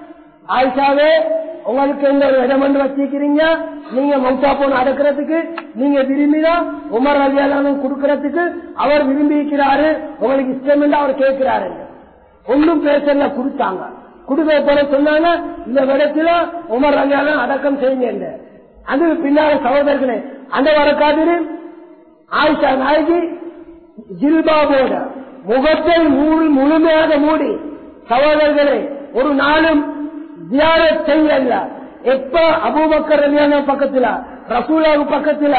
ஆயிஷாவே உங்களுக்கு எந்த ஒரு இடம் ஒன்று வச்சிருக்கிறீங்க நீங்க மௌத்தா போன அடக்கிறதுக்கு நீங்க விரும்பினா உமர் ரவியலாவும் கொடுக்கறதுக்கு அவர் விரும்பி இருக்கிறாரு உங்களுக்கு இஷ்டம் இல்லை அவர் கேட்கிறாரு ஒன்னும் பேசல கொடுத்தாங்க குடும்ப போல சொன்னாங்க இந்த விடத்துல உமர் ரவியாலும் அடக்கம் செய்யுங்க அது பின்னால சகோதரர்களே அந்த வரக்காதிரி ஆயிஷா நாயகி ஜில்பாபோட முகத்தை மூடி முழுமையாக மூடி சகோதரர்களே ஒரு நாளும் தியானம் செய்யல எப்ப அபூபக்கர் ரவியான பக்கத்துல ரசூலாவு பக்கத்துல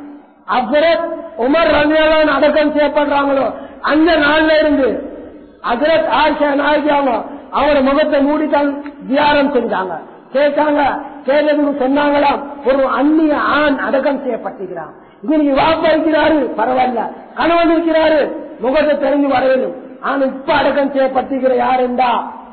அசரத் உமர் ரவியாலான் அடக்கம் செய்யப்படுறாங்களோ அந்த நாள்ல இருந்து அசரத் ஆயிஷா நாயகி அவங்க அவங்களோட முகத்தை மூடித்தான் தியானம் செஞ்சாங்க கேட்டாங்க கேட்டதுக்கு சொன்னாங்களாம் ஒரு அந்நிய ஆண் அடக்கம் செய்யப்பட்டிருக்கிறான் இன்னைக்கு வாப்பா இருக்கிறாரு பரவாயில்ல கணவன் இருக்கிறாரு முகத்தை தெரிஞ்சு வரவேணும் ஆனா இப்ப அடக்கம் செய்யப்பட்டிருக்கிற யாருண்டா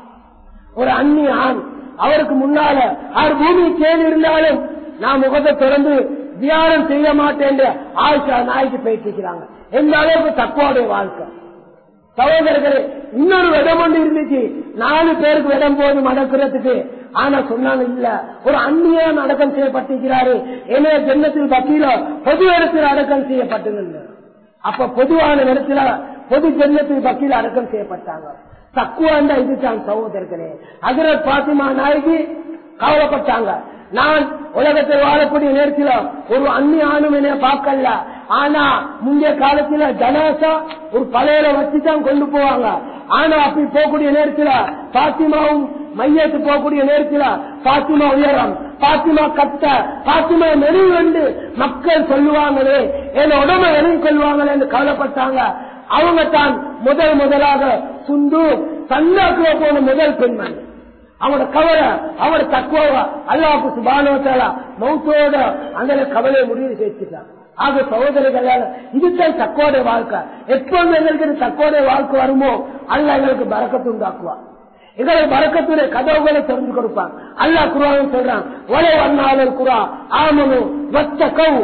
ஒரு அந்நிய ஆண் அவருக்கு முன்னால அவர் பூமி கேள்வி இருந்தாலும் நான் முகத்தை திறந்து தியானம் செய்ய மாட்டேன் ஆயிஷா நாய்க்கு பேசிக்கிறாங்க எந்த அளவுக்கு தக்குவாடைய வாழ்க்கை சகோதரர்களே இன்னொரு இடம் ஒன்று இருந்துச்சு நாலு பேருக்கு இடம் போது அடக்கிறதுக்கு ஆனா சொன்னாங்க இல்ல ஒரு அந்நியன் அடக்கம் செய்யப்பட்டிருக்கிறாரு எனவே ஜென்னத்தில் பத்தியில பொது இடத்தில் அடக்கம் செய்யப்பட்டது அப்ப பொதுவான இடத்துல பொது ஜென்னத்தில் பத்தியில அடக்கம் செய்யப்பட்டாங்க தக்குவாண்டா இதுதான் சகோதரர்களே அதில் பாத்திமா நாயகி கவலைப்பட்டாங்க நான் உலகத்தில் வாழக்கூடிய நேரத்தில் ஒரு அந்நிய ஆணும் என்ன பார்க்கல ஆனா முந்தைய காலத்துல ஜனாசா ஒரு பழையில வச்சுதான் கொண்டு போவாங்க ஆனா அப்படி போகக்கூடிய நேரத்தில் பாத்திமாவும் மையத்து போகக்கூடிய நேரத்தில் பாத்திமா உயரம் பாத்திமா கத்த பாத்திமா நெருங்கி வந்து மக்கள் சொல்லுவாங்களே என் உடம்பை நெருங்கி கொள்வாங்களே என்று கவலைப்பட்டாங்க அவங்க தான் முதல் முதலாக சுந்து சந்தாக்குவ போன முதல் பெண்மணி அவனோட கவலை அவனோட தக்குவா அல்லாஹு சுபானோத்தாலா மௌத்தோட அந்த கவலையை முடிவு சேர்த்துட்டான் ஆக சகோதரர்களால இதுதான் தக்கோடைய வாழ்க்கை எப்பொழுது எங்களுக்கு தக்கோடைய வாழ்க்கை வருமோ அல்ல எங்களுக்கு பறக்கத்து உண்டாக்குவா எங்களை பறக்கத்துடைய கதவுகளை தெரிஞ்சு கொடுப்பான் அல்லா குருவான் சொல்றான் ஒரே வண்ணாளர் குரா ஆமனு வத்த கவு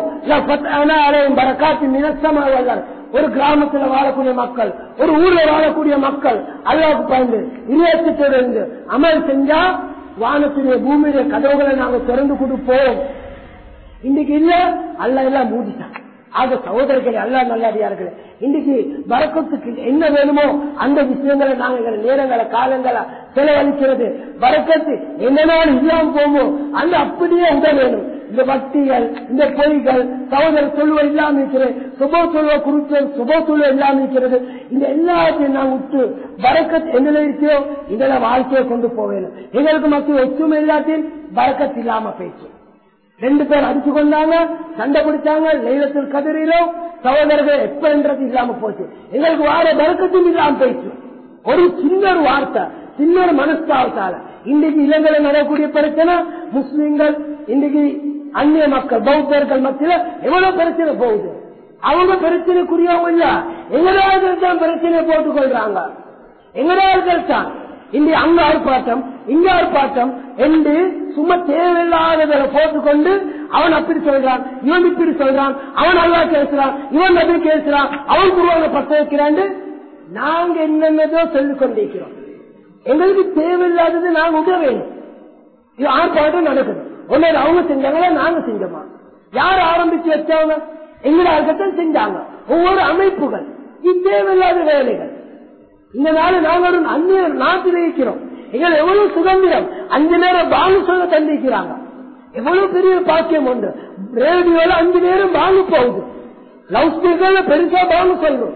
பறக்காத்து நினசமா வல்லார் ஒரு கிராமத்துல வாழக்கூடிய மக்கள் ஒரு ஊர்ல வாழக்கூடிய மக்கள் அல்லாவுக்கு பயந்து இணையத்திட்ட இருந்து அமல் செஞ்சா வானத்துடைய பூமியுடைய கதவுகளை நாங்க திறந்து கொடுப்போம் இன்னைக்கு இல்ல அல்ல எல்லாம் மூடிட்டான் ஆக சகோதரர்களே அல்லா நல்லடியார்களே இன்னைக்கு வரக்கத்துக்கு என்ன வேணுமோ அந்த விஷயங்களை நாங்க எங்களை நேரங்களை காலங்களை செலவழிக்கிறது வரக்கத்து என்னென்ன இல்லாம போமோ அந்த அப்படியே உதவ வேணும் இந்த பக்திகள் இந்த பொய்கள் சகோதர சொல்வ இல்லாம இருக்கிறது சுப சொல்வ குறித்த சுப சொல்வ இல்லாம இருக்கிறது இந்த எல்லாத்தையும் நான் விட்டு வரக்கத் என்னல இருக்கிறோம் இதெல்லாம் வாழ்க்கையை கொண்டு போவேணும் எங்களுக்கு மத்திய ஒற்றுமை எல்லாத்தையும் வரக்கத்து இல்லாம போயிடுச்சு ரெண்டு பேர் அடிச்சு கொண்டாங்க சண்டை பிடிச்சாங்க லைலத்தில் கதிரிலும் சகோதரர்கள் எப்பன்றது இல்லாம போச்சு எங்களுக்கு வார பறக்கத்தும் இல்லாம போயிடுச்சு ஒரு சின்ன ஒரு வார்த்தை சின்ன ஒரு மனஸ்தாவத்தால இன்னைக்கு இலங்கையில நடக்கக்கூடிய பிரச்சனை முஸ்லிம்கள் இன்னைக்கு அந்நிய மக்கள் பௌத்தர்கள் மத்தியில எவ்வளவு பிரச்சனை போகுது அவங்க பிரச்சனைக்குரியவங்க இல்ல எங்களாவது தான் பிரச்சனை போட்டுக் கொள்றாங்க எங்களாவது தான் இங்க அங்க ஆர்ப்பாட்டம் இங்க ஆர்ப்பாட்டம் என்று சும்மா தேவையில்லாததை போட்டுக்கொண்டு அவன் அப்படி சொல்றான் இவன் இப்படி சொல்றான் அவன் நல்லா பேசுறான் இவன் அப்படி பேசுறான் அவன் குருவாங்க பத்த வைக்கிறான் நாங்க என்னென்னதோ சொல்லிக் கொண்டிருக்கிறோம் எங்களுக்கு தேவையில்லாதது நாங்க உதவ வேணும் இது ஆர்ப்பாட்டம் நடக்குது ஒன்னு அவங்க செஞ்சாங்களா நாங்க செஞ்சோமா யார் ஆரம்பிச்சு வச்சவங்க எங்களை அதுக்கத்தான் செஞ்சாங்க ஒவ்வொரு அமைப்புகள் இது தேவையில்லாத வேலைகள் இந்த நாள் நாங்க ஒரு அந்நிய நாட்டில் இருக்கிறோம் எங்களை எவ்வளவு சுதந்திரம் அஞ்சு நேரம் பாலு சொல்ல தந்திருக்கிறாங்க எவ்வளவு பெரிய பாக்கியம் உண்டு ரேடியோல அஞ்சு நேரம் வாங்க போகுது லவுட் ஸ்பீக்கர்ல பெருசா வாங்க சொல்லணும்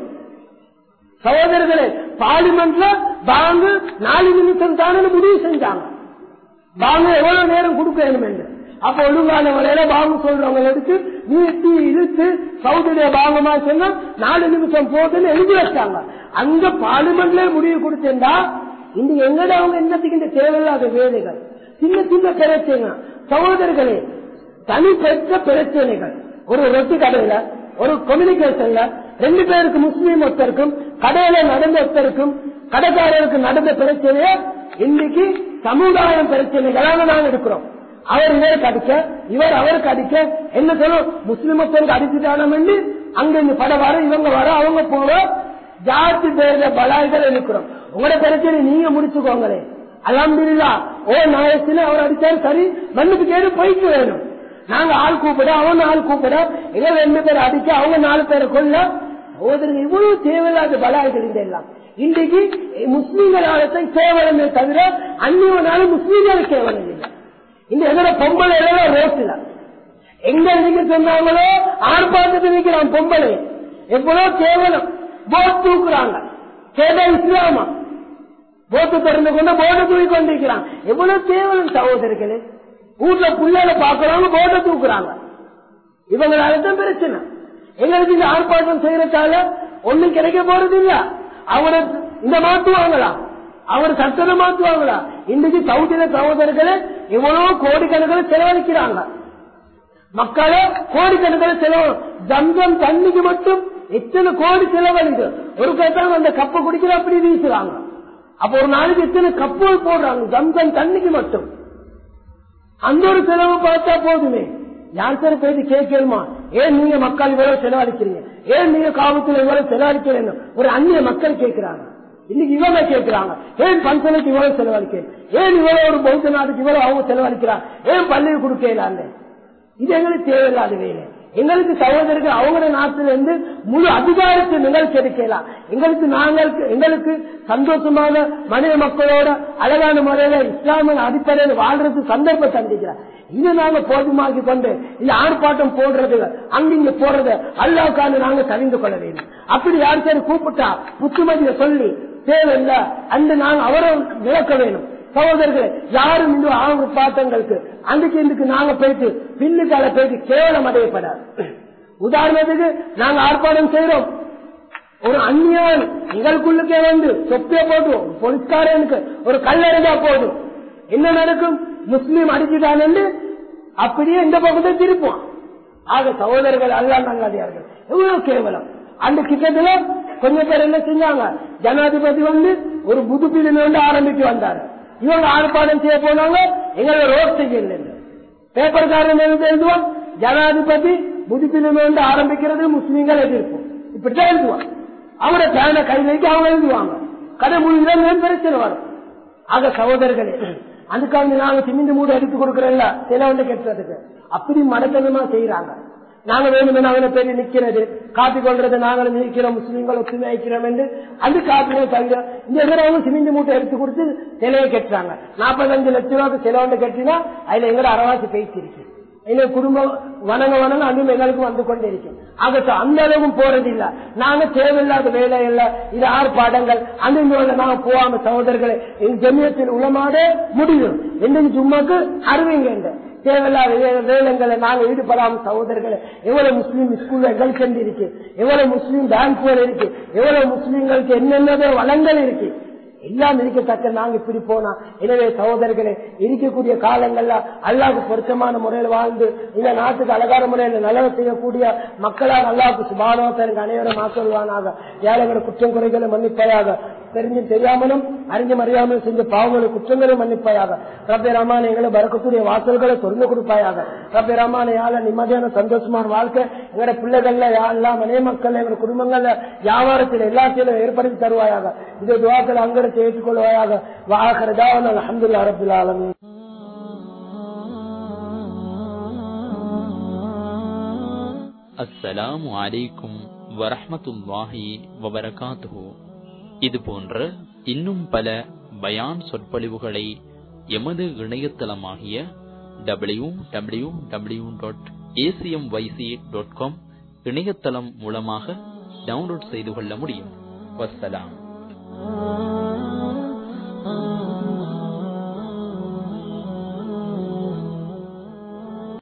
சகோதரர்களே பார்லிமெண்ட்ல வாங்க நாலு நிமிஷம் தானே முடிவு செஞ்சாங்க வாங்க எவ்வளவு நேரம் கொடுக்க வேண்டும் என்று அப்ப ஒழுங்கான முறையில வாங்க சொல்றவங்க எடுத்து நீட்டி இழுத்து சவுதியில வாங்கமா சொன்னா நாலு நிமிஷம் போதுன்னு எழுதி வச்சாங்க அங்க பார்லிமெண்ட்ல முடிவு கொடுத்திருந்தா இந்த எங்கட அவங்க என்னத்துக்கு இந்த தேவையில்லாத வேலைகள் சின்ன சின்ன பிரச்சனை சகோதரர்களே தனிப்பெற்ற பிரச்சனைகள் ஒரு ரொட்டி கடையில ஒரு கம்யூனிகேஷன்ல ரெண்டு பேருக்கு முஸ்லீம் ஒருத்தருக்கும் கடையில நடந்த ஒருத்தருக்கும் கடைக்காரருக்கு நடந்த பிரச்சனைய இன்னைக்கு சமுதாயம் பிரச்சனைகளாக நாங்க எடுக்கிறோம் அவர் இவருக்கு அடிக்க இவர் அவருக்கு அடிக்க என்ன சொல்லும் முஸ்லிம் ஒருத்தருக்கு அடிச்சுட்டானம் அங்க இந்த படம் வர இவங்க வர அவங்க போக ஜாதி பேர பலாய்கள் இருக்கிறோம் உங்களோட பிரச்சனை நீங்க முடிச்சுக்கோங்களே அலமதுல்லா ஓ நாயத்துல அவர் அடிச்சாரு சரி மண்ணுக்கு கேடு போய்க்கு வேணும் நாங்க ஆள் கூப்பிட அவன் ஆள் கூப்பிட எங்க ரெண்டு பேர் அடிக்க அவங்க நாலு பேரை கொல்ல சகோதரர் இவ்வளவு தேவையில்லாத பலாய்கள் இந்த எல்லாம் இன்றைக்கு முஸ்லீம்களால கேவலமே தவிர அந்நியவனாலும் முஸ்லீம்களுக்கு கேவலம் இல்லை இந்த எதிர பொம்பளை எல்லாம் ரோட்டில் எங்க நிக்க சொன்னாங்களோ ஆர்ப்பாட்டத்தில் நிக்கிறான் பொம்பளை எவ்வளவு கேவலம் போட் தூக்குறாங்க கேட்டா இஸ்லாமா போட்டு திறந்து கொண்டு போட்டை தூக்கி கொண்டிருக்கிறான் எவ்வளவு கேவலம் சகோதரர்களே வீட்டுல புள்ளையில பாக்குறவங்க போட்டை தூக்குறாங்க இவங்களால தான் பிரச்சனை எங்களுக்கு இந்த ஆர்ப்பாட்டம் செய்யறதால ஒண்ணும் கிடைக்க போறது இல்ல அவரை இந்த மாத்துவாங்களா அவர் சட்டத்தை மாத்துவாங்களா இன்னைக்கு சவுதியில சகோதரர்களே எவ்வளவு கோடிக்கணக்கில் செலவழிக்கிறாங்க மக்களை கோடிக்கணக்கில் செலவு ஜம்ஜம் தண்ணிக்கு மட்டும் எத்தனை கோடி செலவழிக்கு ஒரு கேட்டாங்க அந்த கப்பை குடிக்கிற அப்படி வீசுறாங்க அப்ப ஒரு நாளைக்கு எத்தனை கப்புகள் போடுறாங்க ஜம்ஜம் தண்ணிக்கு மட்டும் அந்த ஒரு செலவு பார்த்தா போதுமே யார் சார் போயிட்டு கேட்கணுமா ஏன் நீங்க மக்கள் இவ்வளவு செலவழிக்கிறீங்க ஏன் நீங்க காவத்துல இவ்வளவு செலவழிக்கிறீங்க ஒரு அந்நிய மக்கள் கேட்கிறாங்க இன்னைக்கு இவங்க கேட்கிறாங்க ஏன் பஞ்சனுக்கு இவ்வளவு செலவழிக்கிறேன் ஏன் இவ்வளவு ஒரு பௌத்த நாட்டுக்கு இவ்வளவு அவங்க செலவழிக்கிறாங்க ஏன் பள்ளியை கொடுக்கலான்னு இது எங்களுக்கு தேவையில்லாத வேலை எங்களுக்கு சகோதரர்கள் அவங்க நாட்டில இருந்து முழு அதிகாரத்தை நிகழ்ச்சி எடுக்கலாம் எங்களுக்கு நாங்கள் எங்களுக்கு சந்தோஷமான மனித மக்களோட அழகான முறையில இஸ்லாமிய அடிப்படையில் வாழ்றது சந்தர்ப்பம் சந்திக்கிறார் இது நாங்க போதுமாக்கி கொண்டு இந்த ஆர்ப்பாட்டம் போடுறது அங்கிங்க போடுறது அல்லாவுக்கான நாங்க தெரிந்து கொள்ள வேண்டும் அப்படி யார் சரி கூப்பிட்டா புத்துமதியை சொல்லி தேவையில்லை அந்த நாங்க அவரை விளக்க வேணும் சகோதரர்கள் யாரும் இந்த அவங்க பாட்டங்களுக்கு அன்றைக்கு இதுக்கு நாங்க போயிட்டு பின்னுக்கால போயிட்டு கேவலம் அடையப்படாது உதாரணத்துக்கு நாங்க ஆர்ப்பாட்டம் செய்யறோம் ஒரு அந்நியவன் எங்களுக்குள்ளுக்கே வந்து சொப்பிய போட்டுவோம் போலீஸ்காரனுக்கு ஒரு கல்லறிஞ்சா போதும் என்ன நடக்கும் முஸ்லீம் அடிச்சுட்டான்னு அப்படியே இந்த பக்கத்தை திருப்போம் ஆக சகோதரர்கள் அல்லா நங்காதியார்கள் எவ்வளவு கேவலம் அந்த கிட்டத்துல கொஞ்சம் பேர் என்ன செஞ்சாங்க ஜனாதிபதி வந்து ஒரு புதுப்பிலிருந்து வந்து ஆரம்பிச்சு வந்தாரு இவங்க ஆர்ப்பாட்டம் செய்ய போனாங்க எங்களை ரோட் செய்யல பேப்பர்காரன் எழுதுவான் ஜனாதிபதி புதுப்பிலிருந்து வந்து ஆரம்பிக்கிறது முஸ்லீம்கள் எதிர்ப்போம் இப்படித்தான் எழுதுவான் அவங்களோட பேனை கை வைக்க அவங்க எழுதுவாங்க கடை முழுவதும் பிரச்சனை வரும் ஆக சகோதரர்களே அதுக்காக நாங்க சிமிந்து மூடு எடுத்து கொடுக்கறோம்ல சில வந்து கெட்டுறதுக்கு அப்படி மடத்தனமா செய்யறாங்க நாங்க வேணுமென அவனை பேர் நிக்கிறது காப்பி கொள்றது நாங்களும் நிற்கிறோம் முஸ்லீம்கள் ஒத்துமை வைக்கிறோம் என்று அது காப்பினே தவிர இந்த எதிரவங்க சிமிந்து மூட்டை எடுத்து கொடுத்து சிலையை கட்டுறாங்க நாற்பத்தஞ்சு லட்சம் ரூபாய்க்கு சிலை ஒன்று கட்டினா அதுல எங்கட அரவாசி பேசிருக்கு எங்க குடும்பம் வணங்க வணங்க அதுவும் எங்களுக்கு வந்து கொண்டே இருக்கும் ஆகட்டும் அந்த அளவுக்கும் போறது இல்ல நாங்க தேவையில்லாத வேலை இல்ல இது ஆர்ப்பாட்டங்கள் அந்த நாங்க போகாம சகோதரர்களை எங்க ஜமியத்தில் உளமாட முடியும் என்னைக்கு சும்மாக்கு அறிவிங்க தேவையில்லாத வேலைங்களை நாங்க ஈடுபடாம சகோதரர்களை எவ்வளவு முஸ்லீம் ஸ்கூல்ல எங்களுக்கு இருக்கு எவ்வளவு முஸ்லீம் பேங்க் இருக்கு எவ்வளவு முஸ்லீம்களுக்கு என்னென்ன வளங்கள் இருக்கு எல்லாம் இருக்கத்தக்க நாங்க இப்படி போனா எனவே சகோதரர்களே இருக்கக்கூடிய காலங்கள்ல அல்லாவுக்கு பொருத்தமான முறையில் வாழ்ந்து இந்த நாட்டுக்கு அழகான முறையில் நல்லது செய்யக்கூடிய மக்களால் அல்லாவுக்கு சுபானோத்தருக்கு அனைவரும் ஆசல்வானாக ஏழைகளை குற்றம் குறைகளை மன்னிப்பதாக தெரிஞ்சும் தெரியாமலும் அறிஞ்சும் அறியாமலும் செஞ்ச பாவங்களை குற்றங்களை மன்னிப்பாயாக ரப்பே ரமான் எங்களை வரக்கூடிய வாசல்களை திறந்து கொடுப்பாயாக ரப்பே ரமான் யாழ நிம்மதியான சந்தோஷமான வாழ்க்கை எங்களோட பிள்ளைகள்ல யாரெல்லாம் மனைய மக்கள் எங்க குடும்பங்கள்ல வியாபாரத்தில் எல்லாத்திலும் ஏற்படுத்தி தருவாயாக இந்த துவாக்கள் அங்கே ஏற்றுக்கொள்வாயாக வாகரதாவன் அலமதுல்லா ரபுல் ஆலமி அஸ்ஸலாமு அலைக்கும் வரஹமத்துல்லாஹி வபரகாத்துஹு இது போன்ற இன்னும் பல பயான் சொற்பொழிவுகளை எமது இணையதளமாகிய W W W dot ACM YC dot com இணையதளம் மூலமாக டவுன்லோட் செய்து கொள்ள முடியும் வசலாம்